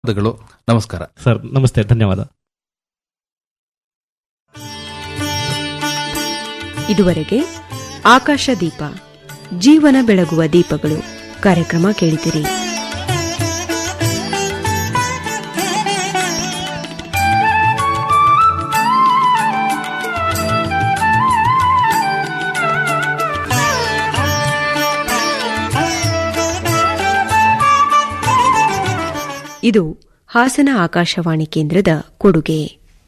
ಗಳು ನಮಸ್ಕಾರ ಸರ್ ನಮಸ್ತೆ ಧನ್ಯವಾದ ಇದುವರೆಗೆ ಆಕಾಶ ದೀಪ ಜೀವನ ಬೆಳಗುವ ದೀಪಗಳು ಕಾರ್ಯಕ್ರಮ ಕೇಳಿದಿರಿ ಇದು ಹಾಸನ ಆಕಾಶವಾಣಿ ಕೇಂದ್ರದ ಕೊಡುಗೆ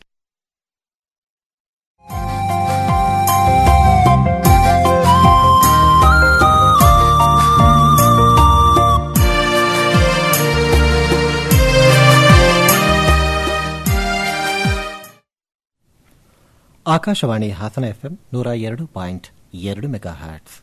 ಆಕಾಶವಾಣಿ ಹಾಸನ ಎಫ್ಎಂ ನೂರ ಎರಡು ಪಾಯಿಂಟ್ ಎರಡು ಮೆಗಾ ಹ್ಯಾಟ್ಸ್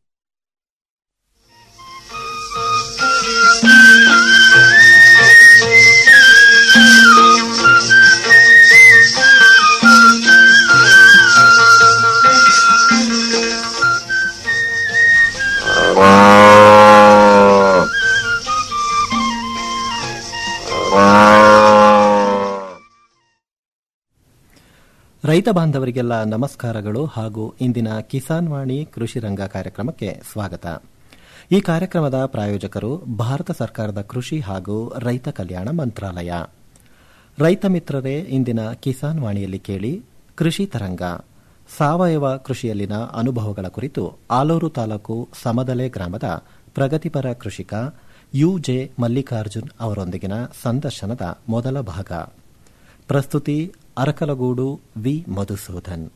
ರೈತ ಬಾಂಧವರಿಗೆಲ್ಲ ನಮಸ್ಕಾರಗಳು ಹಾಗೂ ಇಂದಿನ ಕಿಸಾನ್ ವಾಣಿ ಕೃಷಿ ರಂಗ ಕಾರ್ಯಕ್ರಮಕ್ಕೆ ಸ್ವಾಗತ ಈ ಕಾರ್ಯಕ್ರಮದ ಪ್ರಾಯೋಜಕರು ಭಾರತ ಸರ್ಕಾರದ ಕೃಷಿ ಹಾಗೂ ರೈತ ಕಲ್ಯಾಣ ಮಂತ್ರಾಲಯ ರೈತ ಮಿತ್ರರೇ ಇಂದಿನ ಕಿಸಾನ್ ವಾಣಿಯಲ್ಲಿ ಕೇಳಿ ಕೃಷಿ ತರಂಗ ಸಾವಯವ ಕೃಷಿಯಲ್ಲಿನ ಅನುಭವಗಳ ಕುರಿತು ಆಲೂರು ತಾಲೂಕು ಸಮದಲೆ ಗ್ರಾಮದ ಪ್ರಗತಿಪರ ಕೃಷಿಕ ಯುಜೆ ಮಲ್ಲಿಕಾರ್ಜುನ್ ಅವರೊಂದಿಗಿನ ಸಂದರ್ಶನದ ಮೊದಲ ಭಾಗ ಪ್ರಸ್ತುತಿ ಅರಕಲಗೂಡು ವಿ ಮಧುಸೂದನ್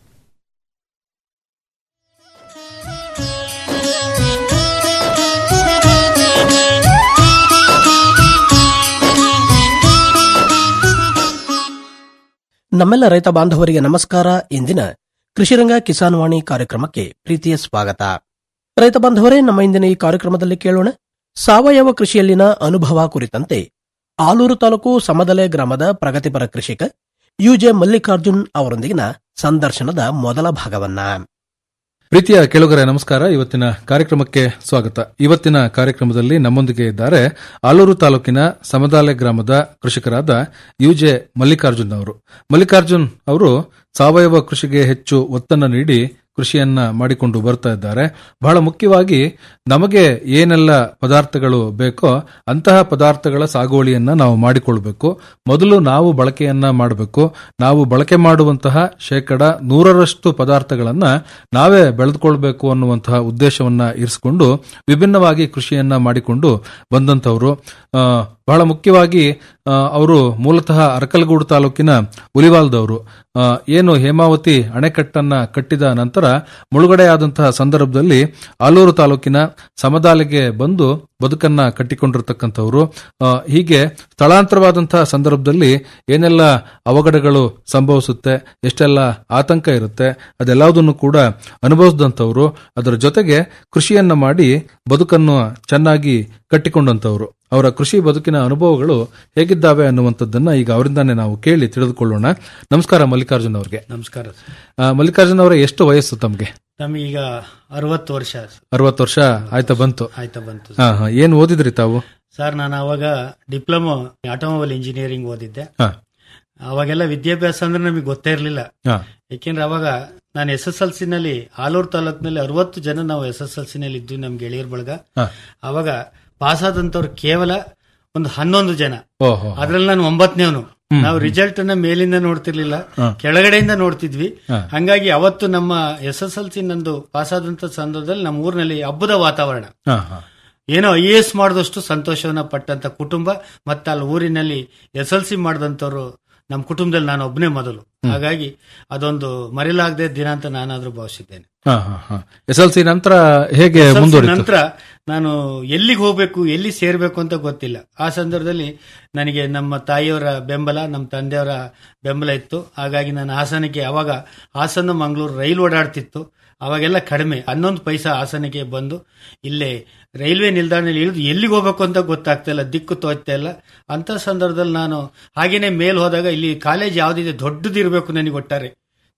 ನಮ್ಮೆಲ್ಲ ರೈತ ಬಾಂಧವರಿಗೆ ನಮಸ್ಕಾರ ಇಂದಿನ ಕೃಷಿರಂಗ ಕಿಸಾನ್ ವಾಣಿ ಕಾರ್ಯಕ್ರಮಕ್ಕೆ ಪ್ರೀತಿಯ ಸ್ವಾಗತ ರೈತ ಬಾಂಧವರೇ ನಮ್ಮ ಇಂದಿನ ಈ ಕಾರ್ಯಕ್ರಮದಲ್ಲಿ ಕೇಳೋಣ ಸಾವಯವ ಕೃಷಿಯಲ್ಲಿನ ಅನುಭವ ಕುರಿತಂತೆ ಆಲೂರು ತಾಲೂಕು ಸಮದಲೆ ಗ್ರಾಮದ ಪ್ರಗತಿಪರ ಕೃಷಿಕ ಯುಜೆ ಮಲ್ಲಿಕಾರ್ಜುನ್ ಅವರೊಂದಿಗಿನ ಸಂದರ್ಶನದ ಮೊದಲ ಭಾಗವನ್ನ ಪ್ರೀತಿಯ ಕೆಳಗರೆ ನಮಸ್ಕಾರ ಇವತ್ತಿನ ಕಾರ್ಯಕ್ರಮಕ್ಕೆ ಸ್ವಾಗತ ಇವತ್ತಿನ ಕಾರ್ಯಕ್ರಮದಲ್ಲಿ ನಮ್ಮೊಂದಿಗೆ ಇದ್ದಾರೆ ಆಲೂರು ತಾಲೂಕಿನ ಸಮದಾಲೆ ಗ್ರಾಮದ ಕೃಷಿಕರಾದ ಯುಜೆ ಮಲ್ಲಿಕಾರ್ಜುನ್ ಅವರು ಮಲ್ಲಿಕಾರ್ಜುನ್ ಅವರು ಸಾವಯವ ಕೃಷಿಗೆ ಹೆಚ್ಚು ಒತ್ತನ್ನು ನೀಡಿ ಕೃಷಿಯನ್ನ ಮಾಡಿಕೊಂಡು ಬರ್ತಾ ಇದ್ದಾರೆ ಬಹಳ ಮುಖ್ಯವಾಗಿ ನಮಗೆ ಏನೆಲ್ಲ ಪದಾರ್ಥಗಳು ಬೇಕೋ ಅಂತಹ ಪದಾರ್ಥಗಳ ಸಾಗುವಳಿಯನ್ನ ನಾವು ಮಾಡಿಕೊಳ್ಬೇಕು ಮೊದಲು ನಾವು ಬಳಕೆಯನ್ನ ಮಾಡಬೇಕು ನಾವು ಬಳಕೆ ಮಾಡುವಂತಹ ಶೇಕಡ ನೂರರಷ್ಟು ಪದಾರ್ಥಗಳನ್ನ ನಾವೇ ಬೆಳೆದುಕೊಳ್ಬೇಕು ಅನ್ನುವಂತಹ ಉದ್ದೇಶವನ್ನ ಇರಿಸಿಕೊಂಡು ವಿಭಿನ್ನವಾಗಿ ಕೃಷಿಯನ್ನ ಮಾಡಿಕೊಂಡು ಬಂದಂತವರು ಆ, ಬಹಳ ಮುಖ್ಯವಾಗಿ ಆ, ಅವರು ಮೂಲತಃ ಅರಕಲಗೂಡು ತಾಲೂಕಿನ ಉಲಿವಾಲ್ದವರು ಆ, ಏನು ಹೇಮಾವತಿ ಅಣೆಕಟ್ಟನ್ನ ಕಟ್ಟಿದ ನಂತರ ಮುಳುಗಡೆಯಾದಂತಹ ಸಂದರ್ಭದಲ್ಲಿ ಆಲೂರು ತಾಲೂಕಿನ ಸಮದಾಲೆಗೆ ಬಂದು ಬದುಕನ್ನ ಕಟ್ಟಿಕೊಂಡಿರ್ತಕ್ಕಂಥವ್ರು ಆ, ಹೀಗೆ ಸ್ಥಳಾಂತರವಾದಂತಹ ಸಂದರ್ಭದಲ್ಲಿ ಏನೆಲ್ಲ ಅವಘಡಗಳು ಸಂಭವಿಸುತ್ತೆ ಎಷ್ಟೆಲ್ಲ ಆತಂಕ ಇರುತ್ತೆ ಅದೆಲ್ಲದನ್ನು ಕೂಡ ಅನುಭವಿಸಿದಂಥವ್ರು ಅದರ ಜೊತೆಗೆ ಕೃಷಿಯನ್ನ ಮಾಡಿ ಬದುಕನ್ನು ಚೆನ್ನಾಗಿ ಕಟ್ಟಿಕೊಂಡಂತವ್ರು ಅವರ ಕೃಷಿ ಬದುಕಿನ ಅನುಭವಗಳು ಹೇಗಿದ್ದಾವೆ ಅನ್ನುವಂಥದ್ದನ್ನ ಈಗ ಅವರಿಂದಾನೇ ನಾವು ಕೇಳಿ ತಿಳಿದುಕೊಳ್ಳೋಣ ನಮಸ್ಕಾರ ಮಲ್ಲಿಕಾರ್ಜುನ್ ಅವ್ರಿಗೆ ನಮಸ್ಕಾರ ಆ, ಮಲ್ಲಿಕಾರ್ಜುನ್ ಅವರ ಎಷ್ಟು ವಯಸ್ಸು ತಮಗೆ ನಮಗೀಗ ಅರವತ್ತು ವರ್ಷ ಅರವತ್ತು ವರ್ಷ ಆಯ್ತಾ ಬಂತು ಆಯ್ತಾ ಬಂತು ಹಾ ಹಾ ಏನ್ ಓದಿದ್ರಿ ತಾವು ಸರ್ ನಾನು ಅವಾಗ ಡಿಪ್ಲೊಮಾ ಆಟೋಮೊಬೈಲ್ ಇಂಜಿನಿಯರಿಂಗ್ ಓದಿದ್ದೆ ಹಾ ಅವಾಗೆಲ್ಲ ವಿದ್ಯಾಭ್ಯಾಸ ಅಂದ್ರೆ ನಮಗೆ ಗೊತ್ತೇ ಇರಲಿಲ್ಲ ಹಾ ಯಾಕೆಂದ್ರೆ ಅವಾಗ ನಾನು ಎಸ್ ಎಸ್ ಎಲ್ ಸಿ ನಲ್ಲಿ ಆಲೂರು ತಾಲೂಕಿನಲ್ಲಿ ಅರವತ್ತು ಜನ ನಾವು ಎಸ್ ಎಸ್ ಎಲ್ ಸಿ ನಲ್ಲಿ ಇದ್ವಿ ನಮ್ ಗೆಳೆಯರ ಬಳಗ ಹಾ. ಅವಾಗ ಪಾಸ್ ಆದಂತವ್ರು ಕೇವಲ ಒಂದು ಹನ್ನೊಂದು ಜನ ಓಹೋ ಅದ್ರಲ್ಲಿ ನಾನು ಒಂಬತ್ತನೇವನು ನಾವು ರಿಸಲ್ಟ್ ಅನ್ನ ಮೇಲಿಂದ ನೋಡ್ತಿರ್ಲಿಲ್ಲ ಕೆಳಗಡೆಯಿಂದ ನೋಡ್ತಿದ್ವಿ ಹಂಗಾಗಿ ಅವತ್ತು ನಮ್ಮ ಎಸ್ ಎಸ್ ಎಲ್ ಸಿ ನಂದು ಪಾಸ್ ಆದಂತ ಸಂದರ್ಭದಲ್ಲಿ ನಮ್ಮ ಊರಿನಲ್ಲಿ ಹಬ್ಬದ ವಾತಾವರಣ ಹಾ ಹಾ ಏನೋ ಐ ಎಸ್ ಮಾಡಿದಷ್ಟು ಸಂತೋಷವನ್ನ ಪಟ್ಟಂತ ಕುಟುಂಬ ಮತ್ತೆ ಅಲ್ಲಿ ಊರಿನಲ್ಲಿ ಎಸ್ ಎಲ್ ಸಿ ಮಾಡಿದಂತವ್ರು ನಮ್ಮ ಕುಟುಂಬದಲ್ಲಿ ನಾನು ಒಬ್ಬನೇ ಮೊದಲು ಹಾಗಾಗಿ ಅದೊಂದು ಮರೆಯಲಾಗದೆ ದಿನ ಅಂತ ನಾನಾದ್ರೂ ಭಾವಿಸಿದ್ದೇನೆ ಹಾ ಹಾ ಹಾ ಎಸ್ ಎಲ್ ಸಿ ನಂತರ ಹೇಗೆ SLC ಮುಂದುವರಿತು ನಂತರ ನಾನು ಎಲ್ಲಿಗೆ ಹೋಗ್ಬೇಕು ಎಲ್ಲಿ ಸೇರ್ಬೇಕು ಅಂತ ಗೊತ್ತಿಲ್ಲ ಆ ಸಂದರ್ಭದಲ್ಲಿ ನನಗೆ ನಮ್ಮ ತಾಯಿಯವರ ಬೆಂಬಲ ನಮ್ಮ ತಂದೆಯವರ ಬೆಂಬಲ ಇತ್ತು ಹಾಗಾಗಿ ನಾನು ಹಾಸನಕ್ಕೆ ಅವಾಗ ಹಾಸನ ಮಂಗಳೂರು ರೈಲು ಓಡಾಡ್ತಿತ್ತು ಅವಾಗೆಲ್ಲ ಕಡಿಮೆ ಹನ್ನೊಂದು ಪೈಸಾ ಹಾಸನಕ್ಕೆ ಬಂದು ಇಲ್ಲೇ ರೈಲ್ವೆ ನಿಲ್ದಾಣದಲ್ಲಿ ಇಳಿದು ಎಲ್ಲಿಗೆ ಹೋಗ್ಬೇಕು ಅಂತ ಗೊತ್ತಾಗ್ತಾ ಇಲ್ಲ ದಿಕ್ಕು ತೋಚ್ತಾ ಇಲ್ಲ ಅಂತ ಸಂದರ್ಭದಲ್ಲಿ ನಾನು ಹಾಗೇನೆ ಮೇಲ್ ಹೋದಾಗ ಇಲ್ಲಿ ಕಾಲೇಜ್ ಯಾವ್ದಿದೆ ದೊಡ್ಡದಿರ್ಬೇಕು ನನಗೆ ಒಟ್ಟಾರೆ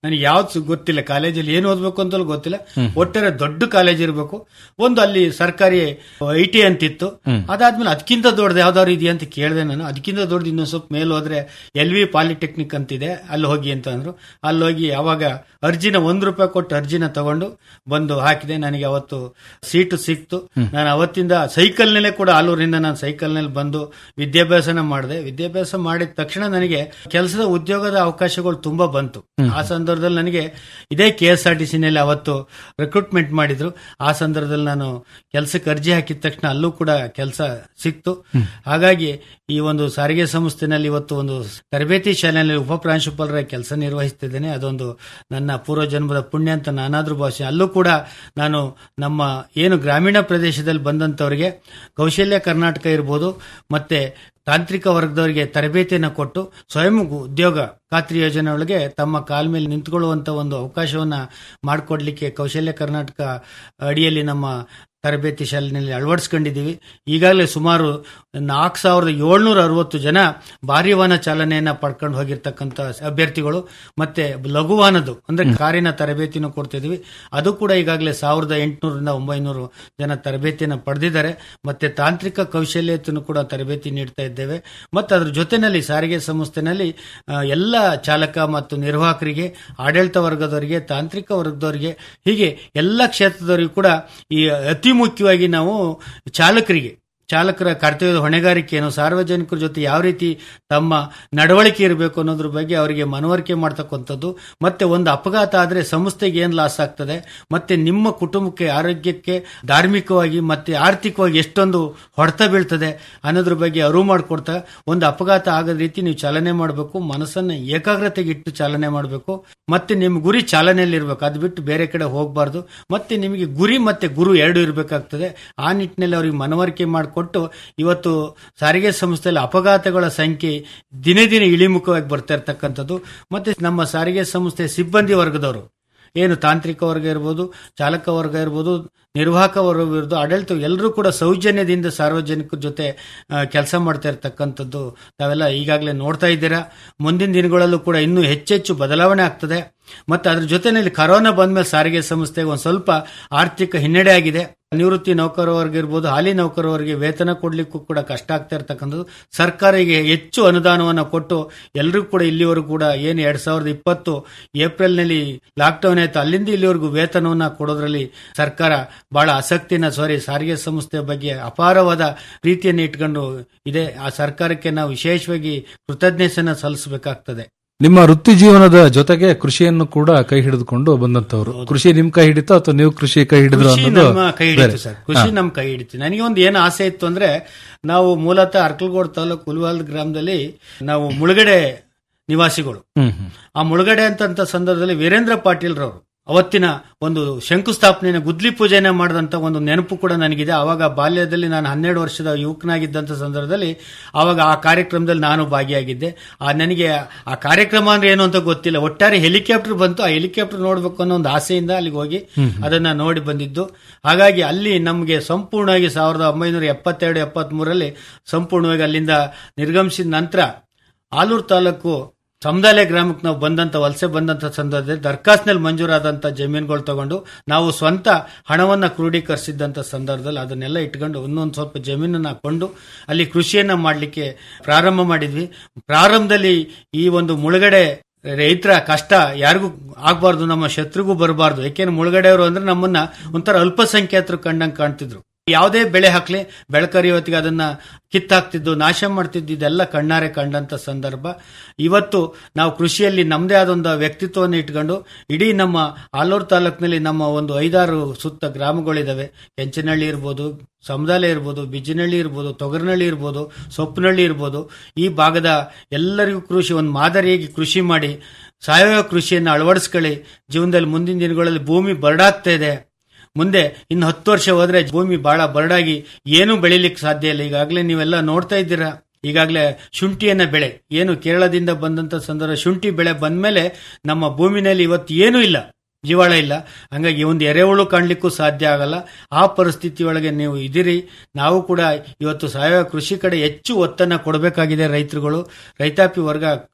ನನಗೆ ಯಾವ್ದು ಗೊತ್ತಿಲ್ಲ ಕಾಲೇಜಲ್ಲಿ ಏನು ಓದ್ಬೇಕು ಅಂತಲೂ ಗೊತ್ತಿಲ್ಲ ಒಟ್ಟಾರೆ ದೊಡ್ಡ ಕಾಲೇಜ್ ಇರಬೇಕು ಒಂದು ಅಲ್ಲಿ ಸರ್ಕಾರಿ ಐ ಟಿ ಅಂತಿತ್ತು ಅದಾದ್ಮೇಲೆ ಅದಕ್ಕಿಂತ ದೊಡ್ಡದು ಯಾವ್ದಾದ್ರು ಇದೆಯಾ ಅಂತ ಕೇಳಿದೆ ನಾನು ಅದಕ್ಕಿಂತ ದೊಡ್ಡದು ಇನ್ನೊಂದು ಸ್ವಲ್ಪ ಮೇಲೆ ಹೋದ್ರೆ ಎಲ್ ವಿ ಪಾಲಿಟೆಕ್ನಿಕ್ ಅಂತಿದೆ ಅಲ್ಲಿ ಹೋಗಿ ಅಂತ ಅಂದ್ರು ಅಲ್ಲಿ ಹೋಗಿ ಅವಾಗ ಅರ್ಜಿನ ಒಂದ್ ರೂಪಾಯಿ ಕೊಟ್ಟು ಅರ್ಜಿನ ತಗೊಂಡು ಬಂದು ಹಾಕಿದೆ ನನಗೆ ಅವತ್ತು ಸೀಟು ಸಿಕ್ತು ನಾನು ಅವತ್ತಿಂದ ಸೈಕಲ್ನಲ್ಲೇ ಕೂಡ ಆಲೂರಿಂದ ನಾನು ಸೈಕಲ್ನಲ್ಲಿ ಬಂದು ವಿದ್ಯಾಭ್ಯಾಸನ ಮಾಡಿದೆ ವಿದ್ಯಾಭ್ಯಾಸ ಮಾಡಿದ ತಕ್ಷಣ ನನಗೆ ಕೆಲಸದ ಉದ್ಯೋಗದ ಅವಕಾಶಗಳು ತುಂಬಾ ಬಂತು ಆ ಸಂದರ್ಭದಲ್ಲಿ ನನಗೆ ಇದೇ ಕೆ ಎಸ್ ಆರ್ ಟಿ ಸಿನಲ್ಲಿ ಅವತ್ತು ರಿಕ್ರೂಟ್ಮೆಂಟ್ ಮಾಡಿದ್ರು ಆ ಸಂದರ್ಭದಲ್ಲಿ ನಾನು ಕೆಲಸಕ್ಕೆ ಅರ್ಜಿ ಹಾಕಿದ ತಕ್ಷಣ ಅಲ್ಲೂ ಕೂಡ ಕೆಲಸ ಸಿಕ್ತು ಹಾಗಾಗಿ ಈ ಒಂದು ಸಾರಿಗೆ ಸಂಸ್ಥೆನಲ್ಲಿ ಇವತ್ತು ಒಂದು ತರಬೇತಿ ಶಾಲೆಯಲ್ಲಿ ಉಪ ಪ್ರಾಂಶುಪಾಲರ ಕೆಲಸ ನಿರ್ವಹಿಸ್ತಿದ್ದೇನೆ ಅದೊಂದು ನನ್ನ ಪೂರ್ವ ಜನ್ಮದ ಪುಣ್ಯ ಅಂತ ನಾನಾದ್ರೂ ಭಾಷೆ ಅಲ್ಲೂ ಕೂಡ ನಾನು ನಮ್ಮ ಏನು ಗ್ರಾಮೀಣ ಪ್ರದೇಶದಲ್ಲಿ ಬಂದಂತವರಿಗೆ ಕೌಶಲ್ಯ ಕರ್ನಾಟಕ ಇರ್ಬೋದು ಮತ್ತೆ ತಾಂತ್ರಿಕ ವರ್ಗದವರಿಗೆ ತರಬೇತಿಯನ್ನು ಕೊಟ್ಟು ಸ್ವಯಂ ಉದ್ಯೋಗ ಖಾತ್ರಿ ಯೋಜನೆ ಒಳಗೆ ತಮ್ಮ ಕಾಲ ಮೇಲೆ ನಿಂತ್ಕೊಳ್ಳುವಂತ ಒಂದು ಅವಕಾಶವನ್ನ ಮಾಡಿಕೊಡ್ಲಿಕ್ಕೆ ಕೌಶಲ್ಯ ಕರ್ನಾಟಕ ಅಡಿಯಲ್ಲಿ ನಮ್ಮ ತರಬೇತಿ ಶಾಲೆಯಲ್ಲಿ ಅಳವಡಿಸ್ಕೊಂಡಿದ್ದೀವಿ ಈಗಾಗಲೇ ಸುಮಾರು ನಾಲ್ಕು ಸಾವಿರದ ಏಳ್ನೂರ ಅರವತ್ತು ಜನ ಭಾರಿ ವಾಹನ ಚಾಲನೆಯನ್ನ ಪಡ್ಕೊಂಡು ಹೋಗಿರ್ತಕ್ಕಂಥ ಅಭ್ಯರ್ಥಿಗಳು ಮತ್ತೆ ಲಘುವಾಹನದ್ದು ಅಂದ್ರೆ ಕಾರಿನ ತರಬೇತಿನೂ ಕೊಡ್ತಿದ್ವಿ ಅದು ಕೂಡ ಈಗಾಗಲೇ ಸಾವಿರದ ಎಂಟುನೂರಿಂದ ಒಂಬೈನೂರು ಜನ ತರಬೇತಿಯನ್ನು ಪಡೆದಿದ್ದಾರೆ ಮತ್ತೆ ತಾಂತ್ರಿಕ ಕೌಶಲ್ಯತೆಯನ್ನು ಕೂಡ ತರಬೇತಿ ನೀಡ್ತಾ ಇದ್ದೇವೆ ಮತ್ತೆ ಅದ್ರ ಜೊತೆನಲ್ಲಿ ಸಾರಿಗೆ ಸಂಸ್ಥೆನಲ್ಲಿ ಆ, ಎಲ್ಲ ಚಾಲಕ ಮತ್ತು ನಿರ್ವಾಹಕರಿಗೆ ಆಡಳಿತ ವರ್ಗದವರಿಗೆ ತಾಂತ್ರಿಕ ವರ್ಗದವರಿಗೆ ಹೀಗೆ ಎಲ್ಲ ಕ್ಷೇತ್ರದವರಿಗೂ ಕೂಡ ಈ ಅತಿ ಮುಖ್ಯವಾಗಿ ನಾವು ಚಾಲಕರಿಗೆ ಚಾಲಕರ ಕರ್ತವ್ಯದ ಹೊಣೆಗಾರಿಕೆ ಏನು ಸಾರ್ವಜನಿಕರ ಜೊತೆ ಯಾವ ರೀತಿ ತಮ್ಮ ನಡವಳಿಕೆ ಇರಬೇಕು ಅನ್ನೋದ್ರ ಬಗ್ಗೆ ಅವರಿಗೆ ಮನವರಿಕೆ ಮಾಡ್ತಕ್ಕಂಥದ್ದು ಮತ್ತೆ ಒಂದು ಅಪಘಾತ ಆದರೆ ಸಂಸ್ಥೆಗೆ ಏನು ಲಾಸ್ ಆಗ್ತದೆ ಮತ್ತೆ ನಿಮ್ಮ ಕುಟುಂಬಕ್ಕೆ ಆರೋಗ್ಯಕ್ಕೆ ಧಾರ್ಮಿಕವಾಗಿ ಮತ್ತೆ ಆರ್ಥಿಕವಾಗಿ ಎಷ್ಟೊಂದು ಹೊಡೆತ ಬೀಳ್ತದೆ ಅನ್ನೋದ್ರ ಬಗ್ಗೆ ಅರಿವು ಮಾಡಿಕೊಡ್ತಾ ಒಂದು ಅಪಘಾತ ಆಗದ ರೀತಿ ನೀವು ಚಾಲನೆ ಮಾಡಬೇಕು ಮನಸ್ಸನ್ನ ಏಕಾಗ್ರತೆಗೆ ಇಟ್ಟು ಚಾಲನೆ ಮಾಡಬೇಕು ಮತ್ತೆ ನಿಮ್ಮ ಗುರಿ ಚಾಲನೆಯಲ್ಲಿ ಇರಬೇಕು ಅದು ಬಿಟ್ಟು ಬೇರೆ ಕಡೆ ಹೋಗಬಾರ್ದು ಮತ್ತೆ ನಿಮಗೆ ಗುರಿ ಮತ್ತೆ ಗುರು ಎರಡು ಇರಬೇಕಾಗ್ತದೆ ಆ ನಿಟ್ಟಿನಲ್ಲಿ ಅವರಿಗೆ ಮನವರಿಕೆ ಮಾಡಿಕೊಟ್ಟು ಇವತ್ತು ಸಾರಿಗೆ ಸಂಸ್ಥೆಯಲ್ಲಿ ಅಪಘಾತಗಳ ಸಂಖ್ಯೆ ದಿನೇ ದಿನೇ ಇಳಿಮುಖವಾಗಿ ಬರ್ತಾ ಇರ್ತಕ್ಕಂಥದ್ದು ಮತ್ತೆ ನಮ್ಮ ಸಾರಿಗೆ ಸಂಸ್ಥೆ ಸಿಬ್ಬಂದಿ ವರ್ಗದವರು ಏನು ತಾಂತ್ರಿಕ ವರ್ಗ ಇರ್ಬೋದು ಚಾಲಕ ವರ್ಗ ಇರ್ಬೋದು ನಿರ್ವಾಹಕ ವರ್ಗ ಇರ್ಬೋದು ಆಡಳಿತ ಎಲ್ಲರೂ ಕೂಡ ಸೌಜನ್ಯದಿಂದ ಸಾರ್ವಜನಿಕರ ಜೊತೆ ಕೆಲಸ ಮಾಡ್ತಾ ಇರ್ತಕ್ಕಂಥದ್ದು ತಾವೆಲ್ಲ ಈಗಾಗಲೇ ನೋಡ್ತಾ ಇದ್ದೀರಾ ಮುಂದಿನ ದಿನಗಳಲ್ಲೂ ಕೂಡ ಇನ್ನೂ ಹೆಚ್ಚೆಚ್ಚು ಬದಲಾವಣೆ ಆಗ್ತದೆ ಮತ್ತೆ ಅದ್ರ ಜೊತೆನಲ್ಲಿ ಕರೋನಾ ಬಂದ್ಮೇಲೆ ಸಾರಿಗೆ ಸಂಸ್ಥೆಗೆ ಒಂದು ಸ್ವಲ್ಪ ಆರ್ಥಿಕ ಹಿನ್ನಡೆ ಆಗಿದೆ ನಿವೃತ್ತಿ ನೌಕರವರ್ಗ ಇರ್ಬೋದು ಹಾಲಿ ನೌಕರವರಿಗೆ ವೇತನ ಕೊಡ್ಲಿಕ್ಕೂ ಕೂಡ ಕಷ್ಟ ಆಗ್ತಾ ಇರ್ತಕ್ಕಂಥದ್ದು ಸರ್ಕಾರಿಗೆ ಹೆಚ್ಚು ಅನುದಾನವನ್ನು ಕೊಟ್ಟು ಎಲ್ಲರಿಗೂ ಕೂಡ ಇಲ್ಲಿವರೆಗೂ ಕೂಡ ಏನು ಎರಡ್ ಸಾವಿರದ ಇಪ್ಪತ್ತು ಏಪ್ರಿಲ್ನಲ್ಲಿ ಲಾಕ್ಡೌನ್ ಆಯ್ತು ಅಲ್ಲಿಂದ ಇಲ್ಲಿವರೆಗೂ ವೇತನವನ್ನ ಕೊಡೋದ್ರಲ್ಲಿ ಸರ್ಕಾರ ಬಹಳ ಆಸಕ್ತಿನ ಸಾರಿ ಸಾರಿಗೆ ಸಂಸ್ಥೆ ಬಗ್ಗೆ ಅಪಾರವಾದ ಪ್ರೀತಿಯನ್ನು ಇಟ್ಕೊಂಡು ಇದೆ ಆ ಸರ್ಕಾರಕ್ಕೆ ನಾವು ವಿಶೇಷವಾಗಿ ಕೃತಜ್ಞತೆಯನ್ನ ಸಲ್ಲಿಸಬೇಕಾಗ್ತದೆ ನಿಮ್ಮ ವೃತ್ತಿ ಜೀವನದ ಜೊತೆಗೆ ಕೃಷಿಯನ್ನು ಕೂಡ ಕೈ ಹಿಡಿದುಕೊಂಡು ಬಂದಂತವ್ರು ಕೃಷಿ ನಿಮ್ ಕೈ ಹಿಡಿತೋ ಅಥವಾ ನೀವು ಕೃಷಿ ಕೈ ಹಿಡಿದ್ರು ಕೃಷಿ ಅನ್ನೋದು ನಮ್ಮ ಕೈ ಹಿಡಿತು ಸರ್ ಕೃಷಿ ನಮ್ ಕೈ ಹಿಡಿತು ನನಗೆ ಒಂದು ಏನು ಆಸೆ ಇತ್ತು ಅಂದ್ರೆ ನಾವು ಮೂಲತಃ ಅರ್ಕಲ್ಗೋಡ್ ತಾಲೂಕು ಹುಲ್ವಾಲ್ ಗ್ರಾಮದಲ್ಲಿ ನಾವು ಮುಳುಗಡೆ ನಿವಾಸಿಗಳು ಹ್ಮ್ ಹ್ಮ್ ಆ ಮುಳುಗಡೆ ಅಂತ ಸಂದರ್ಭದಲ್ಲಿ ವೀರೇಂದ್ರ ಪಾಟೀಲ್ ರವರು ಅವತ್ತಿನ ಒಂದು ಶಂಕುಸ್ಥಾಪನೆಯ ಗುದ್ಲಿ ಪೂಜೆನ ಮಾಡಿದಂತ ಒಂದು ನೆನಪು ಕೂಡ ನನಗಿದೆ ಆವಾಗ ಬಾಲ್ಯದಲ್ಲಿ ನಾನು ಹನ್ನೆರಡು ವರ್ಷದ ಯುವಕನಾಗಿದ್ದಂತ ಸಂದರ್ಭದಲ್ಲಿ ಆವಾಗ ಆ ಕಾರ್ಯಕ್ರಮದಲ್ಲಿ ನಾನು ಭಾಗಿಯಾಗಿದ್ದೆ ಆ ನನಗೆ ಆ ಕಾರ್ಯಕ್ರಮ ಅಂದ್ರೆ ಏನು ಅಂತ ಗೊತ್ತಿಲ್ಲ ಒಟ್ಟಾರೆ ಹೆಲಿಕಾಪ್ಟರ್ ಬಂತು ಆ ಹೆಲಿಕಾಪ್ಟರ್ ನೋಡ್ಬೇಕು ಅನ್ನೋ ಒಂದು ಆಸೆಯಿಂದ ಅಲ್ಲಿಗೆ ಹೋಗಿ ಅದನ್ನ ನೋಡಿ ಬಂದಿದ್ದು ಹಾಗಾಗಿ ಅಲ್ಲಿ ನಮಗೆ ಸಂಪೂರ್ಣವಾಗಿ ಸಾವಿರದ ಒಂಬೈನೂರ ಎಪ್ಪತ್ತೆರಡು ಎಪ್ಪತ್ತ್ ಮೂರರಲ್ಲಿ ಸಂಪೂರ್ಣವಾಗಿ ಅಲ್ಲಿಂದ ನಿರ್ಗಮಿಸಿದ ನಂತರ ಆಲೂರು ತಾಲೂಕು ಸಮುದಾಯ ಗ್ರಾಮಕ್ಕೆ ನಾವು ಬಂದಂತ ವಲಸೆ ಬಂದಂತ ಸಂದರ್ಭದಲ್ಲಿ ದರ್ಖಾಸ್ನಲ್ಲಿ ಮಂಜೂರಾದಂತ ಜಮೀನುಗಳು ತಗೊಂಡು ನಾವು ಸ್ವಂತ ಹಣವನ್ನ ಕ್ರೋಢೀಕರಿಸಿದ್ದಂತ ಸಂದರ್ಭದಲ್ಲಿ ಅದನ್ನೆಲ್ಲ ಇಟ್ಕೊಂಡು ಒಂದೊಂದು ಸ್ವಲ್ಪ ಜಮೀನನ್ನ ಕೊಂಡು ಅಲ್ಲಿ ಕೃಷಿಯನ್ನ ಮಾಡಲಿಕ್ಕೆ ಪ್ರಾರಂಭ ಮಾಡಿದ್ವಿ ಪ್ರಾರಂಭದಲ್ಲಿ ಈ ಒಂದು ಮುಳುಗಡೆ ರೈತರ ಕಷ್ಟ ಯಾರಿಗೂ ಆಗ್ಬಾರ್ದು ನಮ್ಮ ಶತ್ರುಗೂ ಬರಬಾರ್ದು ಯಾಕೆಂದ್ರೆ ಮುಳುಗಡೆಯವರು ಅಂದ್ರೆ ನಮ್ಮನ್ನ ಒಂಥರ ಅಲ್ಪಸಂಖ್ಯಾತರು ಕಂಡಂಗೆ ಕಾಣ್ತಿದ್ರು ಯಾವುದೇ ಬೆಳೆ ಹಾಕ್ಲಿ ಬೆಳಕರಿ ಹೊತ್ತಿಗೆ ಅದನ್ನ ಕಿತ್ತಾಕ್ತಿದ್ದು ನಾಶ ಮಾಡ್ತಿದ್ದು ಇದೆಲ್ಲ ಕಣ್ಣಾರೆ ಕಂಡಂತ ಸಂದರ್ಭ ಇವತ್ತು ನಾವು ಕೃಷಿಯಲ್ಲಿ ನಮ್ಮದೇ ಆದೊಂದು ವ್ಯಕ್ತಿತ್ವವನ್ನು ಇಟ್ಕೊಂಡು ಇಡೀ ನಮ್ಮ ಆಲೂರು ತಾಲೂಕಿನಲ್ಲಿ ನಮ್ಮ ಒಂದು ಐದಾರು ಸುತ್ತ ಗ್ರಾಮಗಳಿದಾವೆ ಕೆಂಚನಹಳ್ಳಿ ಇರ್ಬೋದು ಸಮುದಾಯ ಇರ್ಬೋದು ಬಿಜ್ಜಿನಹಳ್ಳಿ ಇರ್ಬೋದು ತೊಗರಿನಹಳ್ಳಿ ಇರ್ಬೋದು ಸೊಪ್ಪನಹಳ್ಳಿ ಇರ್ಬೋದು ಈ ಭಾಗದ ಎಲ್ಲರಿಗೂ ಕೃಷಿ ಒಂದು ಮಾದರಿಯಾಗಿ ಕೃಷಿ ಮಾಡಿ ಸಾವಯವ ಕೃಷಿಯನ್ನು ಅಳವಡಿಸ್ಕೊಳ್ಳಿ ಜೀವನದಲ್ಲಿ ಮುಂದಿನ ದಿನಗಳಲ್ಲಿ ಭೂಮಿ ಬರಡಾಗ್ತಾ ಇದೆ ಮುಂದೆ ಇನ್ನು ಹತ್ತು ವರ್ಷ ಹೋದ್ರೆ ಭೂಮಿ ಬಹಳ ಬರಡಾಗಿ ಏನೂ ಬೆಳಿಲಿಕ್ಕೆ ಸಾಧ್ಯ ಇಲ್ಲ ಈಗಾಗಲೇ ನೀವೆಲ್ಲ ನೋಡ್ತಾ ಇದ್ದೀರಾ ಈಗಾಗಲೇ ಶುಂಠಿಯನ್ನ ಬೆಳೆ ಏನು ಕೇರಳದಿಂದ ಬಂದಂತ ಸಂದರ್ಭ ಶುಂಠಿ ಬೆಳೆ ಬಂದ್ಮೇಲೆ ನಮ್ಮ ಭೂಮಿನಲ್ಲಿ ಇವತ್ತು ಏನೂ ಇಲ್ಲ ಜೀವಾಳ ಇಲ್ಲ ಹಂಗಾಗಿ ಒಂದು ಎರೆಹುಳು ಕಾಣ್ಲಿಕ್ಕೂ ಸಾಧ್ಯ ಆಗಲ್ಲ ಆ ಪರಿಸ್ಥಿತಿ ಒಳಗೆ ನೀವು ಇದಿರಿ ನಾವು ಕೂಡ ಇವತ್ತು ಸಾವಯವ ಕೃಷಿ ಕಡೆ ಹೆಚ್ಚು ಒತ್ತನ್ನ ಕೊಡಬೇಕಾಗಿದೆ ರೈತರುಗಳು ರೈತಾಪಿ ವರ್ಗ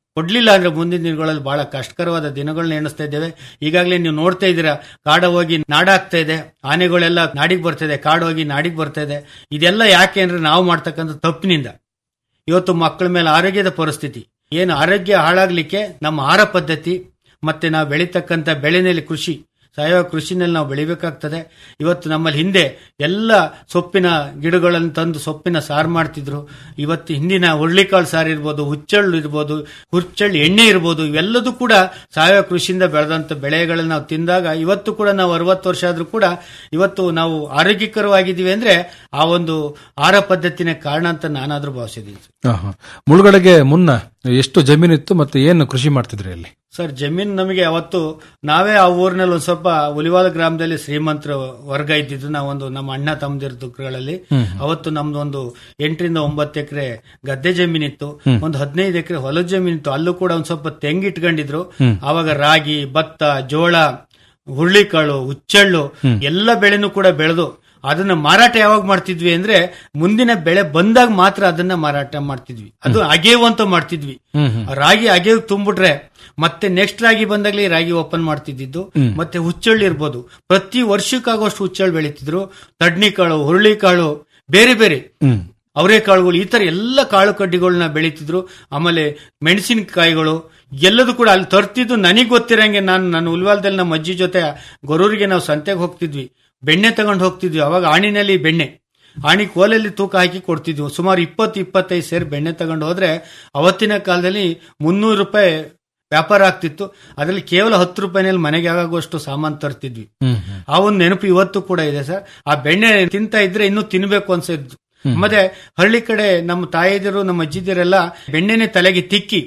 ಕೊಡ್ಲಿಲ್ಲ ಅಂದ್ರೆ ಮುಂದಿನ ದಿನಗಳಲ್ಲಿ ಬಹಳ ಕಷ್ಟಕರವಾದ ದಿನಗಳನ್ನ ಎಣಿಸ್ತಾ ಇದ್ದೇವೆ ಈಗಾಗಲೇ ನೀವು ನೋಡ್ತಾ ಇದ್ದೀರಾ ಕಾಡ ಹೋಗಿ ನಾಡಾಗ್ತಾ ಇದೆ ಆನೆಗಳೆಲ್ಲ ನಾಡಿಗೆ ಬರ್ತಾ ಇದೆ ಕಾಡು ಹೋಗಿ ನಾಡಿಗೆ ಬರ್ತಾ ಇದೆ ಇದೆಲ್ಲ ಯಾಕೆ ಅಂದ್ರೆ ನಾವು ಮಾಡ್ತಕ್ಕಂಥ ತಪ್ಪಿನಿಂದ ಇವತ್ತು ಮಕ್ಕಳ ಮೇಲೆ ಆರೋಗ್ಯದ ಪರಿಸ್ಥಿತಿ ಏನು ಆರೋಗ್ಯ ಹಾಳಾಗ್ಲಿಕ್ಕೆ ನಮ್ಮ ಆಹಾರ ಪದ್ಧತಿ ಮತ್ತೆ ನಾವು ಬೆಳೀತಕ್ಕಂಥ ಬೆಳೆನಲ್ಲಿ ಕೃಷಿ ಸಾವಯವ ಕೃಷಿನಲ್ಲಿ ನಾವು ಬೆಳಿಬೇಕಾಗ್ತದೆ ಇವತ್ತು ನಮ್ಮಲ್ಲಿ ಹಿಂದೆ ಎಲ್ಲ ಸೊಪ್ಪಿನ ಗಿಡಗಳನ್ನು ತಂದು ಸೊಪ್ಪಿನ ಸಾರು ಮಾಡ್ತಿದ್ರು ಇವತ್ತು ಹಿಂದಿನ ಹುರುಳಿಕಾಳು ಸಾರು ಇರ್ಬೋದು ಹುಚ್ಚಳ್ಳು ಇರ್ಬೋದು ಹುಚ್ಚಳ್ಳು ಎಣ್ಣೆ ಇರ್ಬೋದು ಇವೆಲ್ಲದೂ ಕೂಡ ಸಾವಯವ ಕೃಷಿಯಿಂದ ಬೆಳೆದಂತ ಬೆಳೆಗಳನ್ನ ನಾವು ತಿಂದಾಗ ಇವತ್ತು ಕೂಡ ನಾವು ಅರವತ್ತು ವರ್ಷ ಆದ್ರೂ ಕೂಡ ಇವತ್ತು ನಾವು ಆರೋಗ್ಯಕರವಾಗಿದ್ದೀವಿ ಅಂದ್ರೆ ಆ ಒಂದು ಆಹಾರ ಪದ್ಧತಿನೇ ಕಾರಣ ಅಂತ ನಾನಾದ್ರೂ ಭಾವಿಸಿದ್ದೀನಿ ಆಹಾ. ಮುಳುಗಡೆಗೆ ಮುನ್ನ ಎಷ್ಟು ಜಮೀನಿತ್ತು ಮತ್ತೆ ಏನು ಕೃಷಿ ಮಾಡ್ತಿದ್ರಿ ಅಲ್ಲಿ ಸರ್ ಜಮೀನು ನಮಗೆ ಅವತ್ತು ನಾವೇ ಆ ಊರಿನಲ್ಲಿ ಒಂದ್ ಸ್ವಲ್ಪ ಹುಲಿವಾಲ ಗ್ರಾಮದಲ್ಲಿ ಶ್ರೀಮಂತರ ವರ್ಗ ಇದ್ದಿದ್ದು ನಾವೊಂದು ನಮ್ಮ ಅಣ್ಣ ತಮ್ಮದಿರ ದುಃಖಗಳಲ್ಲಿ ಅವತ್ತು ನಮ್ದು ಒಂದು ಎಂಟರಿಂದ ಒಂಬತ್ತು ಎಕರೆ ಗದ್ದೆ ಜಮೀನಿತ್ತು ಒಂದು ಹದಿನೈದು ಎಕರೆ ಹೊಲದ ಜಮೀನಿತ್ತು ಅಲ್ಲೂ ಕೂಡ ಒಂದ್ ಸ್ವಲ್ಪ ತೆಂಗು ಇಟ್ಕೊಂಡಿದ್ರು ಆವಾಗ ರಾಗಿ ಭತ್ತ ಜೋಳ ಹುರುಳಿಕಾಳು ಹುಚ್ಚಳ್ಳು ಎಲ್ಲ ಬೆಳೆನೂ ಕೂಡ ಬೆಳೆದು ಅದನ್ನ ಮಾರಾಟ ಯಾವಾಗ ಮಾಡ್ತಿದ್ವಿ ಅಂದ್ರೆ ಮುಂದಿನ ಬೆಳೆ ಬಂದಾಗ ಮಾತ್ರ ಅದನ್ನ ಮಾರಾಟ ಮಾಡ್ತಿದ್ವಿ ಅದು ಅಗೇವು ಅಂತ ಮಾಡ್ತಿದ್ವಿ ರಾಗಿ ಅಗೇವು ತುಂಬಿಟ್ರೆ ಮತ್ತೆ ನೆಕ್ಸ್ಟ್ ರಾಗಿ ಬಂದಾಗ್ಲೇ ಈ ರಾಗಿ ಓಪನ್ ಮಾಡ್ತಿದ್ದು ಮತ್ತೆ ಹುಚ್ಚಳ್ಳು ಇರ್ಬೋದು ಪ್ರತಿ ವರ್ಷಕ್ಕಾಗುವಷ್ಟು ಹುಚ್ಚಳ್ಳು ಬೆಳೀತಿದ್ರು ತಡ್ನಿಕಾಳು ಹುರುಳಿಕಾಳು ಬೇರೆ ಬೇರೆ ಅವರೆಕಾಳುಗಳು ಈ ತರ ಎಲ್ಲ ಕಾಳು ಕಡ್ಡಿಗಳನ್ನ ಬೆಳೀತಿದ್ರು ಆಮೇಲೆ ಮೆಣಸಿನಕಾಯಿಗಳು ಎಲ್ಲದೂ ಕೂಡ ಅಲ್ಲಿ ತರ್ತಿದ್ದು ನನಗೆ ಗೊತ್ತಿರಂಗೆ ನಾನು ನನ್ನ ಉಲ್ವಾಲದಲ್ಲಿ ನಮ್ಮ ಅಜ್ಜಿ ಜೊತೆ ಗೊರೂರಿಗೆ ನಾವು ಸಂತೆಗೆ ಹೋಗ್ತಿದ್ವಿ ಬೆಣ್ಣೆ ತಗೊಂಡು ಹೋಗ್ತಿದ್ವಿ ಅವಾಗ ಆಣಿನಲ್ಲಿ ಬೆಣ್ಣೆ ಆಣಿ ಕೋಲಲ್ಲಿ ತೂಕ ಹಾಕಿ ಕೊಡ್ತಿದ್ವು ಸುಮಾರು ಇಪ್ಪತ್ತು ಇಪ್ಪತ್ತೈದು ಸೇರು ಬೆಣ್ಣೆ ತಗೊಂಡು ಹೋದ್ರೆ ಅವತ್ತಿನ ಕಾಲದಲ್ಲಿ ಮುನ್ನೂರು ರೂಪಾಯಿ ವ್ಯಾಪಾರ ಆಗ್ತಿತ್ತು ಅದರಲ್ಲಿ ಕೇವಲ ಹತ್ತು ರೂಪಾಯಿನಲ್ಲಿ ಮನೆಗೆ ಆಗುವಷ್ಟು ಸಾಮಾನು ತರ್ತಿದ್ವಿ ಆ ಒಂದು ನೆನಪು ಇವತ್ತು ಕೂಡ ಇದೆ ಸರ್ ಆ ಬೆಣ್ಣೆ ತಿಂತಾ ಇದ್ರೆ ಇನ್ನೂ ತಿನ್ಬೇಕು ಅನ್ಸಿದ್ದು ಮತ್ತೆ ಹಳ್ಳಿ ಕಡೆ ನಮ್ಮ ತಾಯಿದಿರು ನಮ್ಮ ಅಜ್ಜಿದಿರೆಲ್ಲ ಬೆಣ್ಣೆನೆ ತಲೆಗೆ ತಿಕ್ಕಿ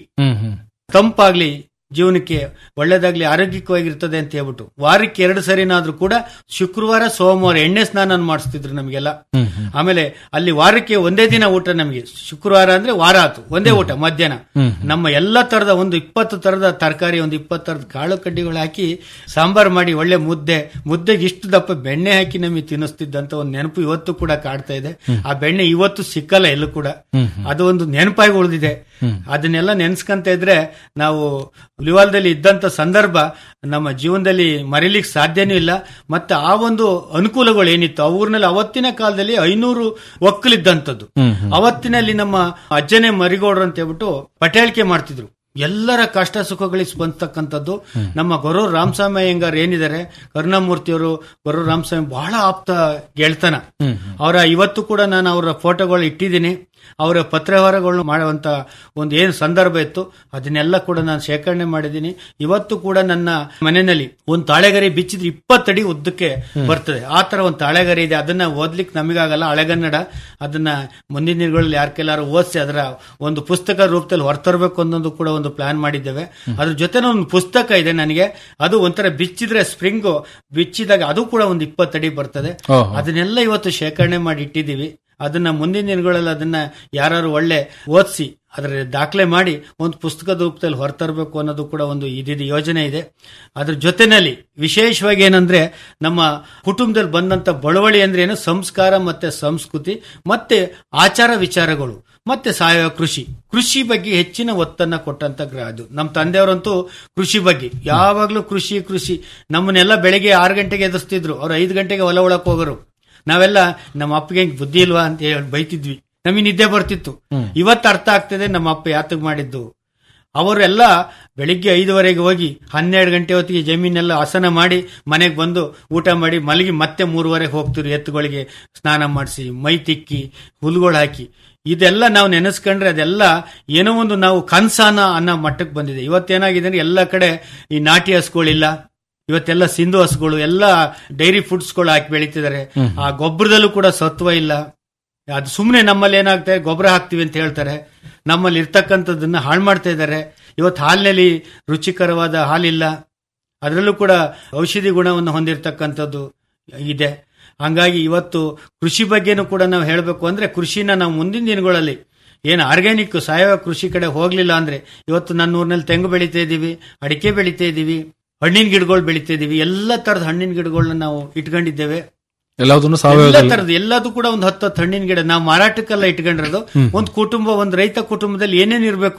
ತಂಪಾಗ್ಲಿ ಜೀವನಕ್ಕೆ ಒಳ್ಳೇದಾಗ್ಲಿ ಆರೋಗ್ಯಕವಾಗಿರ್ತದೆ ಅಂತ ಹೇಳ್ಬಿಟ್ಟು ವಾರಕ್ಕೆ ಎರಡು ಸರಿನಾದ್ರೂ ಕೂಡ ಶುಕ್ರವಾರ ಸೋಮವಾರ ಎಣ್ಣೆ ಸ್ನಾನ ಮಾಡಿಸ್ತಿದ್ರು ನಮಗೆಲ್ಲ ಆಮೇಲೆ ಅಲ್ಲಿ ವಾರಕ್ಕೆ ಒಂದೇ ದಿನ ಊಟ ನಮಗೆ ಶುಕ್ರವಾರ ಅಂದ್ರೆ ವಾರ ಆತು ಒಂದೇ ಊಟ ಮಧ್ಯಾಹ್ನ ನಮ್ಮ ಎಲ್ಲ ತರದ ಒಂದು ಇಪ್ಪತ್ತು ತರದ ತರಕಾರಿ ಒಂದು ಇಪ್ಪತ್ತು ತರದ ಕಾಳು ಕಡ್ಡಿಗಳು ಹಾಕಿ ಸಾಂಬಾರ್ ಮಾಡಿ ಒಳ್ಳೆ ಮುದ್ದೆ ಮುದ್ದೆಗೆ ಇಷ್ಟು ದಪ್ಪ ಬೆಣ್ಣೆ ಹಾಕಿ ನಮಗೆ ತಿನ್ನಿಸ್ತಿದ್ದಂತ ಒಂದು ನೆನಪು ಇವತ್ತು ಕೂಡ ಕಾಡ್ತಾ ಇದೆ ಆ ಬೆಣ್ಣೆ ಇವತ್ತು ಸಿಕ್ಕಲ್ಲ ಎಲ್ಲೂ ಕೂಡ ಅದು ಒಂದು ನೆನಪಾಗಿ ಉಳಿದಿದೆ ಅದನ್ನೆಲ್ಲ ನೆನ್ಸ್ಕಂತ ಇದ್ರೆ ನಾವು ಉಲಿವಾಲದಲ್ಲಿ ಇದ್ದಂತ ಸಂದರ್ಭ ನಮ್ಮ ಜೀವನದಲ್ಲಿ ಮರೀಲಿಕ್ಕೆ ಸಾಧ್ಯನೂ ಇಲ್ಲ ಮತ್ತೆ ಆ ಒಂದು ಅನುಕೂಲಗಳು ಏನಿತ್ತು ಆ ಊರಿನಲ್ಲಿ ಅವತ್ತಿನ ಕಾಲದಲ್ಲಿ ಐನೂರು ಒಕ್ಕಲಿದ್ದಂಥದ್ದು ಅವತ್ತಿನಲ್ಲಿ ನಮ್ಮ ಅಜ್ಜನೇ ಮರಿಗೌಡ್ರು ಅಂತ ಹೇಳ್ಬಿಟ್ಟು ಪಟೇಳಿಕೆ ಮಾಡ್ತಿದ್ರು ಎಲ್ಲರ ಕಷ್ಟ ಸುಖಗಳಿಗೆ ಸ್ಪಂದಿಸ್ತಕ್ಕಂಥದ್ದು ನಮ್ಮ ಗೊರು ರಾಮಸ್ವಾಮಿ ಅಯ್ಯಂಗಾರ್ ಏನಿದ್ದಾರೆ ಕರುಣಾಮೂರ್ತಿಯವರು ಗೊರು ರಾಮಸ್ವಾಮಿ ಬಹಳ ಆಪ್ತ ಗೆಳ್ತನ ಅವರ ಇವತ್ತು ಕೂಡ ನಾನು ಅವರ ಫೋಟೋಗಳು ಇಟ್ಟಿದ್ದೀನಿ ಅವರ ಪತ್ರವ್ಯವಹಾರಗಳನ್ನು ಮಾಡುವಂತ ಒಂದು ಏನು ಸಂದರ್ಭ ಇತ್ತು ಅದನ್ನೆಲ್ಲ ಕೂಡ ನಾನು ಶೇಖರಣೆ ಮಾಡಿದ್ದೀನಿ ಇವತ್ತು ಕೂಡ ನನ್ನ ಮನೆಯಲ್ಲಿ ಒಂದು ತಾಳೆಗರಿ ಬಿಚ್ಚಿದ್ರೆ ಇಪ್ಪತ್ತಡಿ ಉದ್ದಕ್ಕೆ ಬರ್ತದೆ ಆ ತರ ಒಂದು ತಾಳೆಗರಿ ಇದೆ ಅದನ್ನ ಓದ್ಲಿಕ್ಕೆ ನಮಗಾಗಲ್ಲ ಹಳೆಗನ್ನಡ ಅದನ್ನ ಮುಂದಿನ ದಿನಗಳಲ್ಲಿ ಯಾರ ಕೆಲವರು ಓದಿಸಿ ಅದರ ಒಂದು ಪುಸ್ತಕ ರೂಪದಲ್ಲಿ ಹೊರತರಬೇಕು ಅನ್ನೋದು ಕೂಡ ಒಂದು ಪ್ಲಾನ್ ಮಾಡಿದ್ದೇವೆ ಅದ್ರ ಜೊತೆ ಒಂದು ಪುಸ್ತಕ ಇದೆ ನನಗೆ ಅದು ಒಂಥರ ಬಿಚ್ಚಿದ್ರೆ ಸ್ಪ್ರಿಂಗು ಬಿಚ್ಚಿದಾಗ ಅದು ಕೂಡ ಒಂದು ಇಪ್ಪತ್ತಡಿ ಬರ್ತದೆ ಓಹೋ. ಅದನ್ನೆಲ್ಲ ಇವತ್ತು ಶೇಖರಣೆ ಮಾಡಿ ಇಟ್ಟಿದ್ದೀವಿ ಅದನ್ನ ಮುಂದಿನ ದಿನಗಳಲ್ಲಿ ಅದನ್ನ ಯಾರು ಒಳ್ಳೆ ಓದಿಸಿ ಅದರ ದಾಖಲೆ ಮಾಡಿ ಒಂದು ಪುಸ್ತಕದ ರೂಪದಲ್ಲಿ ಹೊರತರಬೇಕು ಅನ್ನೋದು ಕೂಡ ಒಂದು ಇದಿದೆ ಯೋಜನೆ ಇದೆ ಅದ್ರ ಜೊತೆನಲ್ಲಿ ವಿಶೇಷವಾಗಿ ಏನಂದ್ರೆ ನಮ್ಮ ಕುಟುಂಬದಲ್ಲಿ ಬಂದಂತ ಬಳವಳಿ ಅಂದ್ರೆ ಏನು ಸಂಸ್ಕಾರ ಮತ್ತೆ ಸಂಸ್ಕೃತಿ ಮತ್ತೆ ಆಚಾರ ವಿಚಾರಗಳು ಮತ್ತೆ ಸಾವಯವ ಕೃಷಿ ಕೃಷಿ ಬಗ್ಗೆ ಹೆಚ್ಚಿನ ಒತ್ತನ್ನ ಕೊಟ್ಟಂತ ಗ್ರಹ ಅದು ನಮ್ಮ ತಂದೆಯವರಂತೂ ಕೃಷಿ ಬಗ್ಗೆ ಯಾವಾಗ್ಲೂ ಕೃಷಿ ಕೃಷಿ ನಮ್ಮನ್ನೆಲ್ಲ ಬೆಳಗ್ಗೆ ಆರು ಗಂಟೆಗೆ ಎದುರಿಸ್ತಿದ್ರು ಅವ್ರು ಐದು ಗಂಟೆಗೆ ಹೊಲ ಒಳಕ್ ಹೋಗೋರು ನಾವೆಲ್ಲ ನಮ್ಮ ಅಪ್ಪಗೆ ಹೆಂಗ್ ಬುದ್ಧಿ ಇಲ್ವಾ ಅಂತ ಹೇಳಿ ಬೈತಿದ್ವಿ ನಮಗೆ ನಿದ್ದೆ ಬರ್ತಿತ್ತು ಇವತ್ತು ಅರ್ಥ ಆಗ್ತದೆ ನಮ್ಮ ಅಪ್ಪ ಯಾತಕ್ ಮಾಡಿದ್ದು ಅವರೆಲ್ಲ ಬೆಳಿಗ್ಗೆ ಐದುವರೆಗೆ ಹೋಗಿ ಹನ್ನೆರಡು ಗಂಟೆ ಹೊತ್ತಿಗೆ ಜಮೀನೆಲ್ಲ ಹಸನ ಮಾಡಿ ಮನೆಗೆ ಬಂದು ಊಟ ಮಾಡಿ ಮಲಗಿ ಮತ್ತೆ ಮೂರುವರೆಗೆ ಹೋಗ್ತಿರು ಎತ್ತುಗಳಿಗೆ ಸ್ನಾನ ಮಾಡಿಸಿ ಮೈ ತಿಕ್ಕಿ ಹುಲ್ಗಳು ಹಾಕಿ ಇದೆಲ್ಲ ನಾವು ನೆನೆಸ್ಕೊಂಡ್ರೆ ಅದೆಲ್ಲ ಏನೋ ಒಂದು ನಾವು ಕನ್ಸಾನ ಅನ್ನೋ ಮಟ್ಟಕ್ಕೆ ಬಂದಿದೆ ಇವತ್ತೇನಾಗಿದೆ ಅಂದ್ರೆ ಎಲ್ಲ ಕಡೆ ಈ ನಾಟಿ ಹಸುಗಳಿಲ್ಲ ಇವತ್ತೆಲ್ಲ ಸಿಂಧು ಹಸುಗಳು ಎಲ್ಲ ಡೈರಿ ಫುಡ್ಸ್ಗಳು ಹಾಕಿ ಬೆಳೀತಿದ್ದಾರೆ ಆ ಗೊಬ್ಬರದಲ್ಲೂ ಕೂಡ ಸತ್ವ ಇಲ್ಲ ಅದು ಸುಮ್ಮನೆ ನಮ್ಮಲ್ಲಿ ಏನಾಗ್ತದೆ ಗೊಬ್ಬರ ಹಾಕ್ತಿವಿ ಅಂತ ಹೇಳ್ತಾರೆ ನಮ್ಮಲ್ಲಿ ಇರ್ತಕ್ಕಂಥದ್ದನ್ನ ಹಾಳು ಮಾಡ್ತಾ ಇದ್ದಾರೆ ಇವತ್ತು ಹಾಲಿನಲ್ಲಿ ರುಚಿಕರವಾದ ಹಾಲಿಲ್ಲ ಅದರಲ್ಲೂ ಕೂಡ ಔಷಧಿ ಗುಣವನ್ನು ಹೊಂದಿರತಕ್ಕಂಥದ್ದು ಇದೆ ಹಂಗಾಗಿ ಇವತ್ತು ಕೃಷಿ ಬಗ್ಗೆನೂ ಕೂಡ ನಾವು ಹೇಳಬೇಕು ಅಂದ್ರೆ ಕೃಷಿನ ನಾವು ಮುಂದಿನ ದಿನಗಳಲ್ಲಿ ಏನು ಆರ್ಗ್ಯಾನಿಕ್ ಸಾವಯವ ಕೃಷಿ ಕಡೆ ಹೋಗ್ಲಿಲ್ಲ ಅಂದ್ರೆ ಇವತ್ತು ನನ್ನ ಊರಿನಲ್ಲಿ ತೆಂಗು ಬೆಳಿತಾ ಇದೀವಿ ಅಡಿಕೆ ಬೆಳಿತಾ ಇದೀವಿ ಹಣ್ಣಿನ ಗಿಡಗಳು ಬೆಳಿತಾ ಇದೀವಿ ಎಲ್ಲ ತರದ ಹಣ್ಣಿನ ಗಿಡಗಳನ್ನ ನಾವು ಇಟ್ಕೊಂಡಿದ್ದೇವೆ ಎಲ್ಲದನ್ನು ಎಲ್ಲ ಸಾವಯವ ತರದ್ದು ಎಲ್ಲದೂ ಕೂಡ ಒಂದು ಹತ್ತು ಹತ್ತು ಹಣ್ಣಿನ ಗಿಡ ನಾವು ಮಾರಾಟಕ್ಕೆಲ್ಲ ಇಟ್ಕೊಂಡಿರೋದು ಒಂದು ಕುಟುಂಬ ಒಂದು ರೈತ ಕುಟುಂಬದಲ್ಲಿ ಏನೇನ್ ಇರಬೇಕು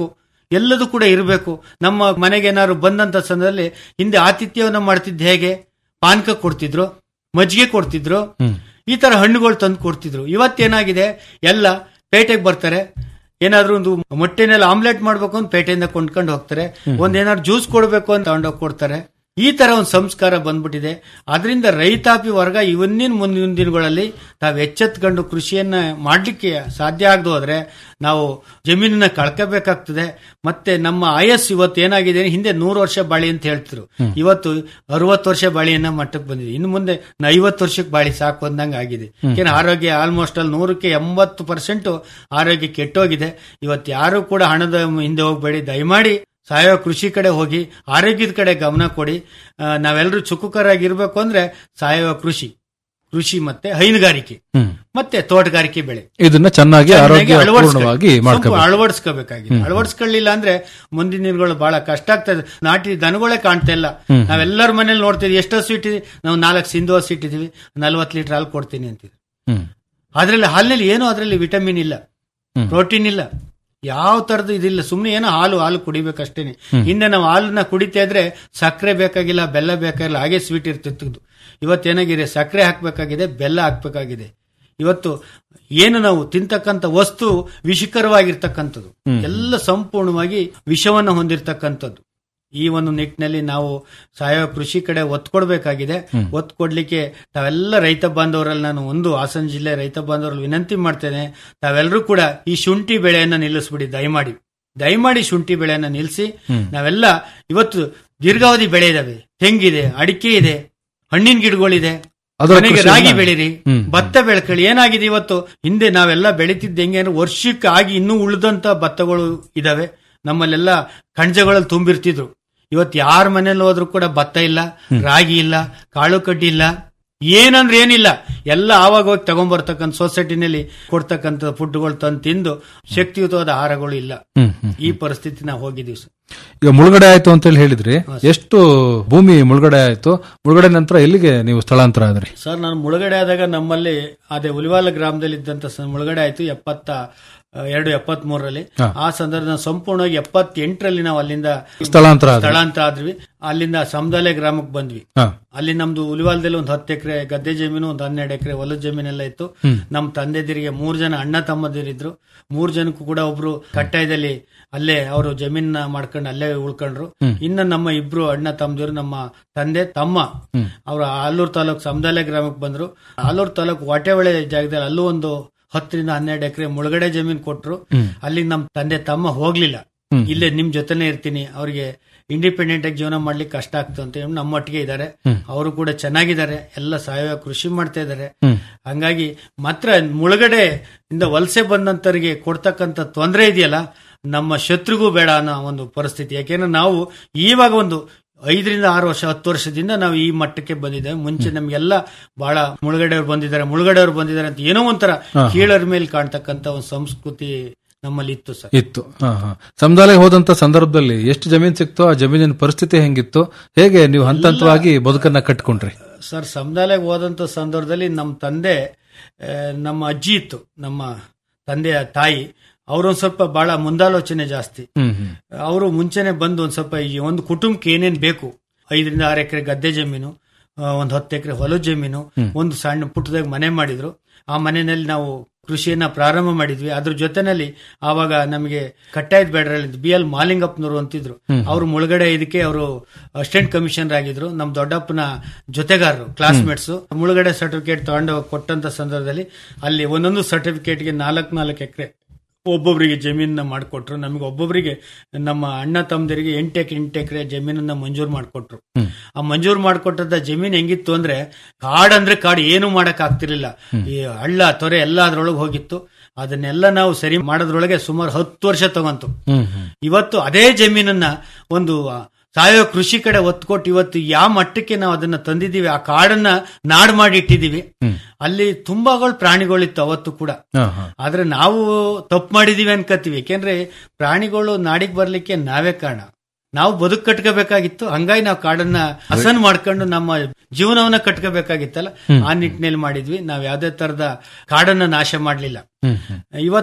ಎಲ್ಲದೂ ಕೂಡ ಇರಬೇಕು ನಮ್ಮ ಮನೆಗೆ ಏನಾದ್ರು ಬಂದಂತ ಸಂದರ್ಭದಲ್ಲಿ ಹಿಂದೆ ಆತಿಥ್ಯವನ್ನ ಮಾಡ್ತಿದ್ದು ಹೇಗೆ ಪಾನಕ ಕೊಡ್ತಿದ್ರು ಮಜ್ಜಿಗೆ ಕೊಡ್ತಿದ್ರು ಈ ತರ ಹಣ್ಣುಗಳು ತಂದು ಕೊಡ್ತಿದ್ರು ಇವತ್ತೇನಾಗಿದೆ ಎಲ್ಲ ಪೇಟೆಗೆ ಬರ್ತಾರೆ ಏನಾದ್ರೂ ಒಂದು ಮೊಟ್ಟೆನೆಲ್ಲ ಆಮ್ಲೆಟ್ ಮಾಡ್ಬೇಕು ಅಂತ ಪೇಟೆಯಿಂದ ಕೊಂಡ್ಕೊಂಡು ಹೋಗ್ತಾರೆ ಒಂದ್ ಏನಾದ್ರು ಜ್ಯೂಸ್ ಕೊಡ್ಬೇಕು ಅಂತ ತಗೊಂಡೋಗಿ ಕೊಡ್ತಾರೆ ಈ ತರ ಒಂದು ಸಂಸ್ಕಾರ ಬಂದ್ಬಿಟ್ಟಿದೆ ಅದರಿಂದ ರೈತಾಪಿ ವರ್ಗ ಇವನ್ನಿನ ಮುಂದಿನ ದಿನಗಳಲ್ಲಿ ತಾವು ಎಚ್ಚೆತ್ಕೊಂಡು ಕೃಷಿಯನ್ನ ಮಾಡ್ಲಿಕ್ಕೆ ಸಾಧ್ಯ ಆಗದು ಹೋದ್ರೆ ನಾವು ಜಮೀನನ್ನ ಕಳ್ಕೋಬೇಕಾಗ್ತದೆ ಮತ್ತೆ ನಮ್ಮ ಆಯಸ್ ಇವತ್ತು ಏನಾಗಿದೆ ಹಿಂದೆ ನೂರು ವರ್ಷ ಬಾಳಿ ಅಂತ ಹೇಳ್ತಿದ್ರು ಇವತ್ತು ಅರವತ್ತು ವರ್ಷ ಬಾಳಿಯನ್ನ ಮಟ್ಟಕ್ಕೆ ಬಂದಿದೆ ಇನ್ನು ಮುಂದೆ ಐವತ್ತು ವರ್ಷಕ್ಕೆ ಬಾಳಿ ಸಾಕು ಅಂದಂಗೆ ಆಗಿದೆ ಯಾಕೆಂದ್ರೆ ಆರೋಗ್ಯ ಆಲ್ಮೋಸ್ಟ್ ಅಲ್ಲಿ ನೂರಕ್ಕೆ ಎಂಬತ್ತು ಪರ್ಸೆಂಟ್ ಆರೋಗ್ಯ ಕೆಟ್ಟೋಗಿದೆ ಇವತ್ತು ಯಾರು ಕೂಡ ಹಣದ ಹಿಂದೆ ಹೋಗ್ಬೇಡಿ ದಯಮಾಡಿ ಸಾವಯವ ಕೃಷಿ ಕಡೆ ಹೋಗಿ ಆರೋಗ್ಯದ ಕಡೆ ಗಮನ ಕೊಡಿ ಆ, ನಾವೆಲ್ಲರೂ ಚುಕ್ಕುಕರಾಗಿರ್ಬೇಕು ಅಂದ್ರೆ ಸಾವಯವ ಕೃಷಿ ಕೃಷಿ ಮತ್ತೆ ಹೈನುಗಾರಿಕೆ ಮತ್ತೆ ತೋಟಗಾರಿಕೆ ಬೆಳೆ ಇದನ್ನ ಚೆನ್ನಾಗಿ ಚೆನ್ನಾಗಿ ಆರೋಗ್ಯ ಅಳವಡಿಸ್ಕೊಳ್ಳಿ. ಪೂರ್ಣವಾಗಿ ಸ್ವಲ್ಪ ಮಾಡ್ಕೋಬೇಕು ಅಳವಡಿಸ್ಕೋಬೇಕಾಗಿದೆ ಅಳವಡಿಸ್ಕೊಳ್ಳಿಲ್ಲ ಅಂದ್ರೆ ಮುಂದಿನ ದಿನಗಳು ಬಹಳ ಕಷ್ಟ ಆಗ್ತದೆ ನಾಟಿ ದನಗಳೇ ಕಾಣ್ತಾ ಇಲ್ಲ ನಾವೆಲ್ಲರ ಮನೇಲಿ ನೋಡ್ತೀವಿ ಎಷ್ಟು ಹಸು ಇಟ್ಟಿದ್ವಿ ನಾವು ನಾಲ್ಕು ಸಿಂಧು ಹಸು ಇಟ್ಟಿದೀವಿ ನಲ್ವತ್ತು ಲೀಟರ್ ಹಾಲು ಕೊಡ್ತೀನಿ ಅಂತಿದ್ವಿ ಹ್ಮ್ ಅದ್ರಲ್ಲಿ ಹಾಲಿನಲ್ಲಿ ಏನು ಅದರಲ್ಲಿ ವಿಟಮಿನ್ ಇಲ್ಲ ಪ್ರೋಟೀನ್ ಇಲ್ಲ ಯಾವ ತರದ್ದು ಇದಿಲ್ಲ ಸುಮ್ಮನೆ ಏನೋ ಹಾಲು ಹಾಲು ಕುಡಿಬೇಕಷ್ಟೇನೆ ಹಿಂದೆ ನಾವು ಹಾಲನ್ನ ಕುಡಿತಾ ಇದ್ರೆ ಸಕ್ಕರೆ ಬೇಕಾಗಿಲ್ಲ ಬೆಲ್ಲ ಬೇಕಾಗಿಲ್ಲ ಹಾಗೆ ಸ್ವೀಟ್ ಇರ್ತಿತ್ತು ಇವತ್ತೇನಾಗಿದೆ ಸಕ್ಕರೆ ಹಾಕ್ಬೇಕಾಗಿದೆ ಬೆಲ್ಲ ಹಾಕ್ಬೇಕಾಗಿದೆ ಇವತ್ತು ಏನು ನಾವು ತಿಂತಕ್ಕಂಥ ವಸ್ತು ವಿಷಕರವಾಗಿರ್ತಕ್ಕಂಥದ್ದು ಎಲ್ಲ ಸಂಪೂರ್ಣವಾಗಿ ವಿಷವನ್ನು ಹೊಂದಿರತಕ್ಕಂಥದ್ದು ಈ ಒಂದು ನಿಟ್ಟಿನಲ್ಲಿ ನಾವು ಸಾವಯವ ಕೃಷಿ ಕಡೆ ಒತ್ತು ಕೊಡಬೇಕಾಗಿದೆ ಒತ್ತು ಕೊಡ್ಲಿಕ್ಕೆ ತಾವೆಲ್ಲ ರೈತ ಬಾಂಧವರಲ್ಲಿ ನಾನು ಒಂದು ಹಾಸನ ಜಿಲ್ಲೆ ರೈತ ಬಾಂಧವರಲ್ಲಿ ವಿನಂತಿ ಮಾಡ್ತೇನೆ ತಾವೆಲ್ಲರೂ ಕೂಡ ಈ ಶುಂಠಿ ಬೆಳೆಯನ್ನ ನಿಲ್ಲಿಸ್ಬಿಡಿ ದಯಮಾಡಿ ದಯಮಾಡಿ ಶುಂಠಿ ಬೆಳೆಯನ್ನ ನಿಲ್ಲಿಸಿ ನಾವೆಲ್ಲ ಇವತ್ತು ದೀರ್ಘಾವಧಿ ಬೆಳೆ ಇದಾವೆ ತೆಂಗಿದೆ ಅಡಿಕೆ ಇದೆ ಹಣ್ಣಿನ ಗಿಡಗಳಿದೆ ಅದರ ಮನೆಗೆ ಕೃಷಿಯನ್ನ- ರಾಗಿ ಬೆಳೀರಿ ಹ್ಮ್. ಭತ್ತ ಬೆಳ್ಕೊಳ್ಳಿ ಏನಾಗಿದೆ ಇವತ್ತು ಹಿಂದೆ ನಾವೆಲ್ಲ ಬೆಳಿತಿದ್ದ ಹೆಂಗೆ ಅಂದ್ರೆ ವರ್ಷಕ್ಕೆ ಆಗಿ ಇನ್ನೂ ಉಳಿದಂತ ಭತ್ತಗಳು ಇದಾವೆ ನಮ್ಮಲ್ಲೆಲ್ಲ ಕಣಜಗಳಲ್ಲಿ ತುಂಬಿರ್ತಿದ್ರು ಇವತ್ತು ಯಾರ ಮನೇಲಿ ಹೋದ್ರು ಕೂಡ ಭತ್ತ ಇಲ್ಲ ರಾಗಿ ಇಲ್ಲ ಕಾಳು ಕಡ್ಡಿ ಇಲ್ಲ ಏನಂದ್ರೆ ಏನಿಲ್ಲ ಎಲ್ಲ ಆವಾಗ ಹೋಗಿ ತಗೊಂಡ್ಬರ್ತಕ್ಕಂಥ ಸೊಸೈಟಿನಲ್ಲಿ ಕೊಡ್ತಕ್ಕಂಥ ಫುಡ್ಗಳು ತಂದು ತಿಂದು ಶಕ್ತಿಯುತವಾದ ಆಹಾರಗಳು ಇಲ್ಲ ಹ್ಮ್ ಹ್ಮ್ ಈ ಪರಿಸ್ಥಿತಿ ನಾವು ಹೋಗಿದ್ದೀವಿ ಸರ್ ಈಗ ಮುಳುಗಡೆ ಆಯ್ತು ಅಂತ ಹೇಳಿ ಹೇಳಿದ್ರಿ ಎಷ್ಟು ಭೂಮಿ ಮುಳುಗಡೆ ಆಯ್ತು ಮುಳುಗಡೆ ನಂತರ ಎಲ್ಲಿಗೆ ನೀವು ಸ್ಥಳಾಂತರ ಆದ್ರಿ ಸರ್ ನಾನು ಮುಳುಗಡೆ ಆದಾಗ ನಮ್ಮಲ್ಲಿ ಅದೇ ಉಲಿವಾಲ ಗ್ರಾಮದಲ್ಲಿ ಇದ್ದಂತ ಸ- ಮುಳುಗಡೆ ಆಯ್ತು ಎಪ್ಪತ್ತ ಆ, ಎರಡು ಎಪ್ಪತ್ತ್ ಮೂರರಲ್ಲಿ ಹಾ. ಆ ಸಂದರ್ಭ ಸಂಪೂರ್ಣವಾಗಿ ಎಪ್ಪತ್ತೆಂಟರಲ್ಲಿ ನಾವು ಅಲ್ಲಿಂದ ಸ್ಥಳಾಂತರ ಆದ್ರಿ ಸ್ಥಳಾಂತರ ಆದ್ವಿ ಅಲ್ಲಿಂದ ಸಮದಾಲೆ ಗ್ರಾಮಕ್ಕೆ ಬಂದ್ವಿ ಹಾ ಅಲ್ಲಿ ನಮ್ದು ಉಲಿವಾಲದಲ್ಲಿ ಒಂದು ಹತ್ತು ಎಕರೆ ಗದ್ದೆ ಜಮೀನು ಒಂದು ಹನ್ನೆರಡು ಎಕರೆ ಹೊಲದ ಜಮೀನೆಲ್ಲ ಇತ್ತು ನಮ್ಮ ತಂದೆದಿರಿಗೆ ಮೂರ್ ಜನ ಅಣ್ಣ ತಮ್ಮದಿರಿದ್ರು ಮೂರ್ ಜನಕ್ಕೂ ಕೂಡ ಒಬ್ರು ಕಟ್ಟಾಯದಲ್ಲಿ ಅಲ್ಲೇ ಅವರು ಜಮೀನ ಮಾಡ್ಕೊಂಡು ಅಲ್ಲೇ ಉಳ್ಕೊಂಡ್ರು ಇನ್ನ ನಮ್ಮ ಇಬ್ರು ಅಣ್ಣ ತಮ್ಮದಿರು ನಮ್ಮ ತಂದೆ ತಮ್ಮ ಅವರು ಆಲೂರು ತಾಲೂಕು ಸಮದಾಲೆ ಗ್ರಾಮಕ್ಕೆ ಬಂದ್ರು ಆಲೂರು ತಾಲೂಕು ವಾಟೆವಳೆ ಜಾಗದಲ್ಲಿ ಅಲ್ಲೂ ಒಂದು ಹತ್ತರಿಂದ ಹನ್ನೆರಡು ಎಕರೆ ಮುಳುಗಡೆ ಜಮೀನ್ ಕೊಟ್ರು ಅಲ್ಲಿಗೆ ನಮ್ಮ ತಂದೆ ತಮ್ಮ ಹೋಗ್ಲಿಲ್ಲ ಇಲ್ಲೇ ನಿಮ್ ಜೊತೆನೆ ಇರ್ತೀನಿ ಅವ್ರಿಗೆ ಇಂಡಿಪೆಂಡೆಂಟ್ ಆಗಿ ಜೀವನ ಮಾಡ್ಲಿಕ್ಕೆ ಕಷ್ಟ ಆಗ್ತು ಅಂತ ಹೇಳಿ ನಮ್ಮೊಟ್ಟಿಗೆ ಇದ್ದಾರೆ ಅವರು ಕೂಡ ಚೆನ್ನಾಗಿದ್ದಾರೆ ಎಲ್ಲ ಸಾವಯವ ಕೃಷಿ ಮಾಡ್ತಾ ಇದ್ದಾರೆ ಹಂಗಾಗಿ ಮಾತ್ರ ಮುಳುಗಡೆ ಇಂದ ವಲಸೆ ಬಂದಂತರಿಗೆ ಕೊಡ್ತಕ್ಕಂತ ತೊಂದರೆ ಇದೆಯಲ್ಲ ನಮ್ಮ ಶತ್ರುಗೂ ಬೇಡ ಅನ್ನೋ ಒಂದು ಪರಿಸ್ಥಿತಿ ಯಾಕೆಂದ್ರೆ ನಾವು ಇವಾಗ ಒಂದು ಐದರಿಂದ ಆರು ವರ್ಷ ಹತ್ತು ವರ್ಷದಿಂದ ನಾವು ಈ ಮಟ್ಟಕ್ಕೆ ಬಂದಿದ್ದೇವೆ ಮುಂಚೆ ನಮ್ಗೆಲ್ಲ ಬಹಳ ಮುಳುಗಡೆಯವ್ರು ಬಂದಿದ್ದಾರೆ ಮುಳುಗಡೆಯವ್ರು ಬಂದಿದ್ದಾರೆ ಅಂತ ಏನೋ ಒಂಥರ ಕೀಳರ ಮೇಲೆ ಕಾಣ್ತಕ್ಕಂತ ಒಂದು ಸಂಸ್ಕೃತಿ ನಮ್ಮಲ್ಲಿ ಇತ್ತು ಸರ್ ಇತ್ತು ಹಾ ಹಾ ಸಮುದಾಯ ಹೋದಂತ ಸಂದರ್ಭದಲ್ಲಿ ಎಷ್ಟು ಜಮೀನ್ ಸಿಕ್ತೋ ಆ ಜಮೀನಿನ ಪರಿಸ್ಥಿತಿ ಹೆಂಗಿತ್ತು ಹೇಗೆ ನೀವು ಹಂತ ಹಂತವಾಗಿ ಬದುಕನ್ನ ಕಟ್ಕೊಂಡ್ರಿ ಸರ್ ಸಮುದಾಯಕ್ಕೆ ಹೋದಂತ ಸಂದರ್ಭದಲ್ಲಿ ನಮ್ಮ ತಂದೆ ಆ, ನಮ್ಮ ಅಜ್ಜಿ ಇತ್ತು ನಮ್ಮ ತಂದೆಯ ತಾಯಿ ಅವರೊಂದ್ ಸ್ವಲ್ಪ ಬಹಳ ಮುಂದಾಲೋಚನೆ ಜಾಸ್ತಿ ಹ್ಮ್ ಹ್ಮ್ ಅವರು ಮುಂಚೆನೆ ಬಂದು ಒಂದ್ ಸ್ವಲ್ಪ ಈ ಒಂದು ಕುಟುಂಬಕ್ಕೆ ಏನೇನ್ ಬೇಕು ಐದರಿಂದ ಆರು ಎಕರೆ ಗದ್ದೆ ಜಮೀನು ಆ, ಒಂದ್ ಹತ್ತು ಎಕರೆ ಹೊಲದ ಜಮೀನು ಒಂದು ಸಣ್ಣ ಪುಟ್ಟದಾಗ ಮನೆ ಮಾಡಿದ್ರು ಆ ಮನೆಯಲ್ಲಿ ನಾವು ಕೃಷಿಯನ್ನ ಪ್ರಾರಂಭ ಮಾಡಿದ್ವಿ ಅದ್ರ ಜೊತೆನಲ್ಲಿ ಆವಾಗ ನಮಗೆ ಕಟ್ಟಾಯದ ಬೇಡ್ರಲ್ಲಿ ಬಿ ಎಲ್ ಮಾಲಿಂಗಪ್ಪನವರು ಅಂತಿದ್ರು ಅವರು ಮುಳುಗಡೆ ಇದಕ್ಕೆ ಅವರು ಅಸಿಸ್ಟೆಂಟ್ ಕಮಿಷನರ್ ಆಗಿದ್ರು ನಮ್ ದೊಡ್ಡಪ್ಪನ ಜೊತೆಗಾರರು ಕ್ಲಾಸ್ಮೇಟ್ಸ್ ಮುಳುಗಡೆ ಸರ್ಟಿಫಿಕೇಟ್ ತಗೊಂಡು ಕೊಟ್ಟಂತ ಸಂದರ್ಭದಲ್ಲಿ ಅಲ್ಲಿ ಒಂದೊಂದು ಸರ್ಟಿಫಿಕೇಟ್ಗೆ ನಾಲ್ಕು ನಾಲ್ಕು ಎಕರೆ ಒಬ್ಬೊಬ್ಬರಿಗೆ ಜಮೀನನ್ನ ಮಾಡಿಕೊಟ್ರು ನಮಗೆ ಒಬ್ಬೊಬ್ಬರಿಗೆ ನಮ್ಮ ಅಣ್ಣ ತಮ್ಮದರಿಗೆ ಎಂಟು ಎಕರೆ ಎಂಟು ಎಕರೆ ಜಮೀನನ್ನ ಮಂಜೂರು ಮಾಡಿಕೊಟ್ರು ಆ ಮಂಜೂರು ಮಾಡಿಕೊಟ್ಟದ ಜಮೀನ್ ಹೆಂಗಿತ್ತು ಅಂದ್ರೆ ಕಾಡ್ ಅಂದ್ರೆ ಕಾಡು ಏನು ಮಾಡಕ್ ಆಗ್ತಿರ್ಲಿಲ್ಲ ಈ ಹಳ್ಳ ತೊರೆ ಎಲ್ಲ ಅದ್ರೊಳಗೆ ಹೋಗಿತ್ತು ಅದನ್ನೆಲ್ಲ ನಾವು ಸರಿ ಮಾಡೋದ್ರೊಳಗೆ ಸುಮಾರು ಹತ್ತು ವರ್ಷ ತಗೊಂತು ಹ್ಮ್ ಹ್ಮ್ ಇವತ್ತು ಅದೇ ಜಮೀನನ್ನ ಒಂದು ಆ, ಸಾವಯವ ಕೃಷಿ ಕಡೆ ಒತ್ತು ಕೊಟ್ಟು ಇವತ್ತು ಯಾವ ಮಟ್ಟಕ್ಕೆ ನಾವು ಅದನ್ನ ತಂದಿದ್ದೀವಿ ಆ ಕಾಡನ್ನ ನಾಡ್ ಮಾಡಿ ಇಟ್ಟಿದೀವಿ ಅಲ್ಲಿ ತುಂಬಾಗಳು ಪ್ರಾಣಿಗಳಿತ್ತು ಅವತ್ತು ಕೂಡ ಹಾ ಹಾ ಆದ್ರೆ ನಾವು ತಪ್ಪು ಮಾಡಿದೀವಿ ಅನ್ಕೋತೀವಿ ಯಾಕೆಂದ್ರೆ ಪ್ರಾಣಿಗಳು ನಾಡಿಗೆ ಬರ್ಲಿಕ್ಕೆ ನಾವೇ ಕಾರಣ ನಾವು ಬದುಕು ಕಟ್ಕೋಬೇಕಾಗಿತ್ತು ಹಂಗಾಗಿ ನಾವು ಕಾಡನ್ನ ಹಸನ್ ಮಾಡ್ಕೊಂಡು ನಮ್ಮ ಜೀವನವನ್ನ ಕಟ್ಕೋಬೇಕಾಗಿತ್ತಲ್ಲ ಆ ನಿಟ್ಟಿನಲ್ಲಿ ಮಾಡಿದ್ವಿ ನಾವ್ ಯಾವ್ದೇ ತರದ ಕಾಡನ್ನ ನಾಶ ಮಾಡ್ಲಿಲ್ಲ ಹ್ಮ್ ಹ್ಮ್ ಇವತ್ತು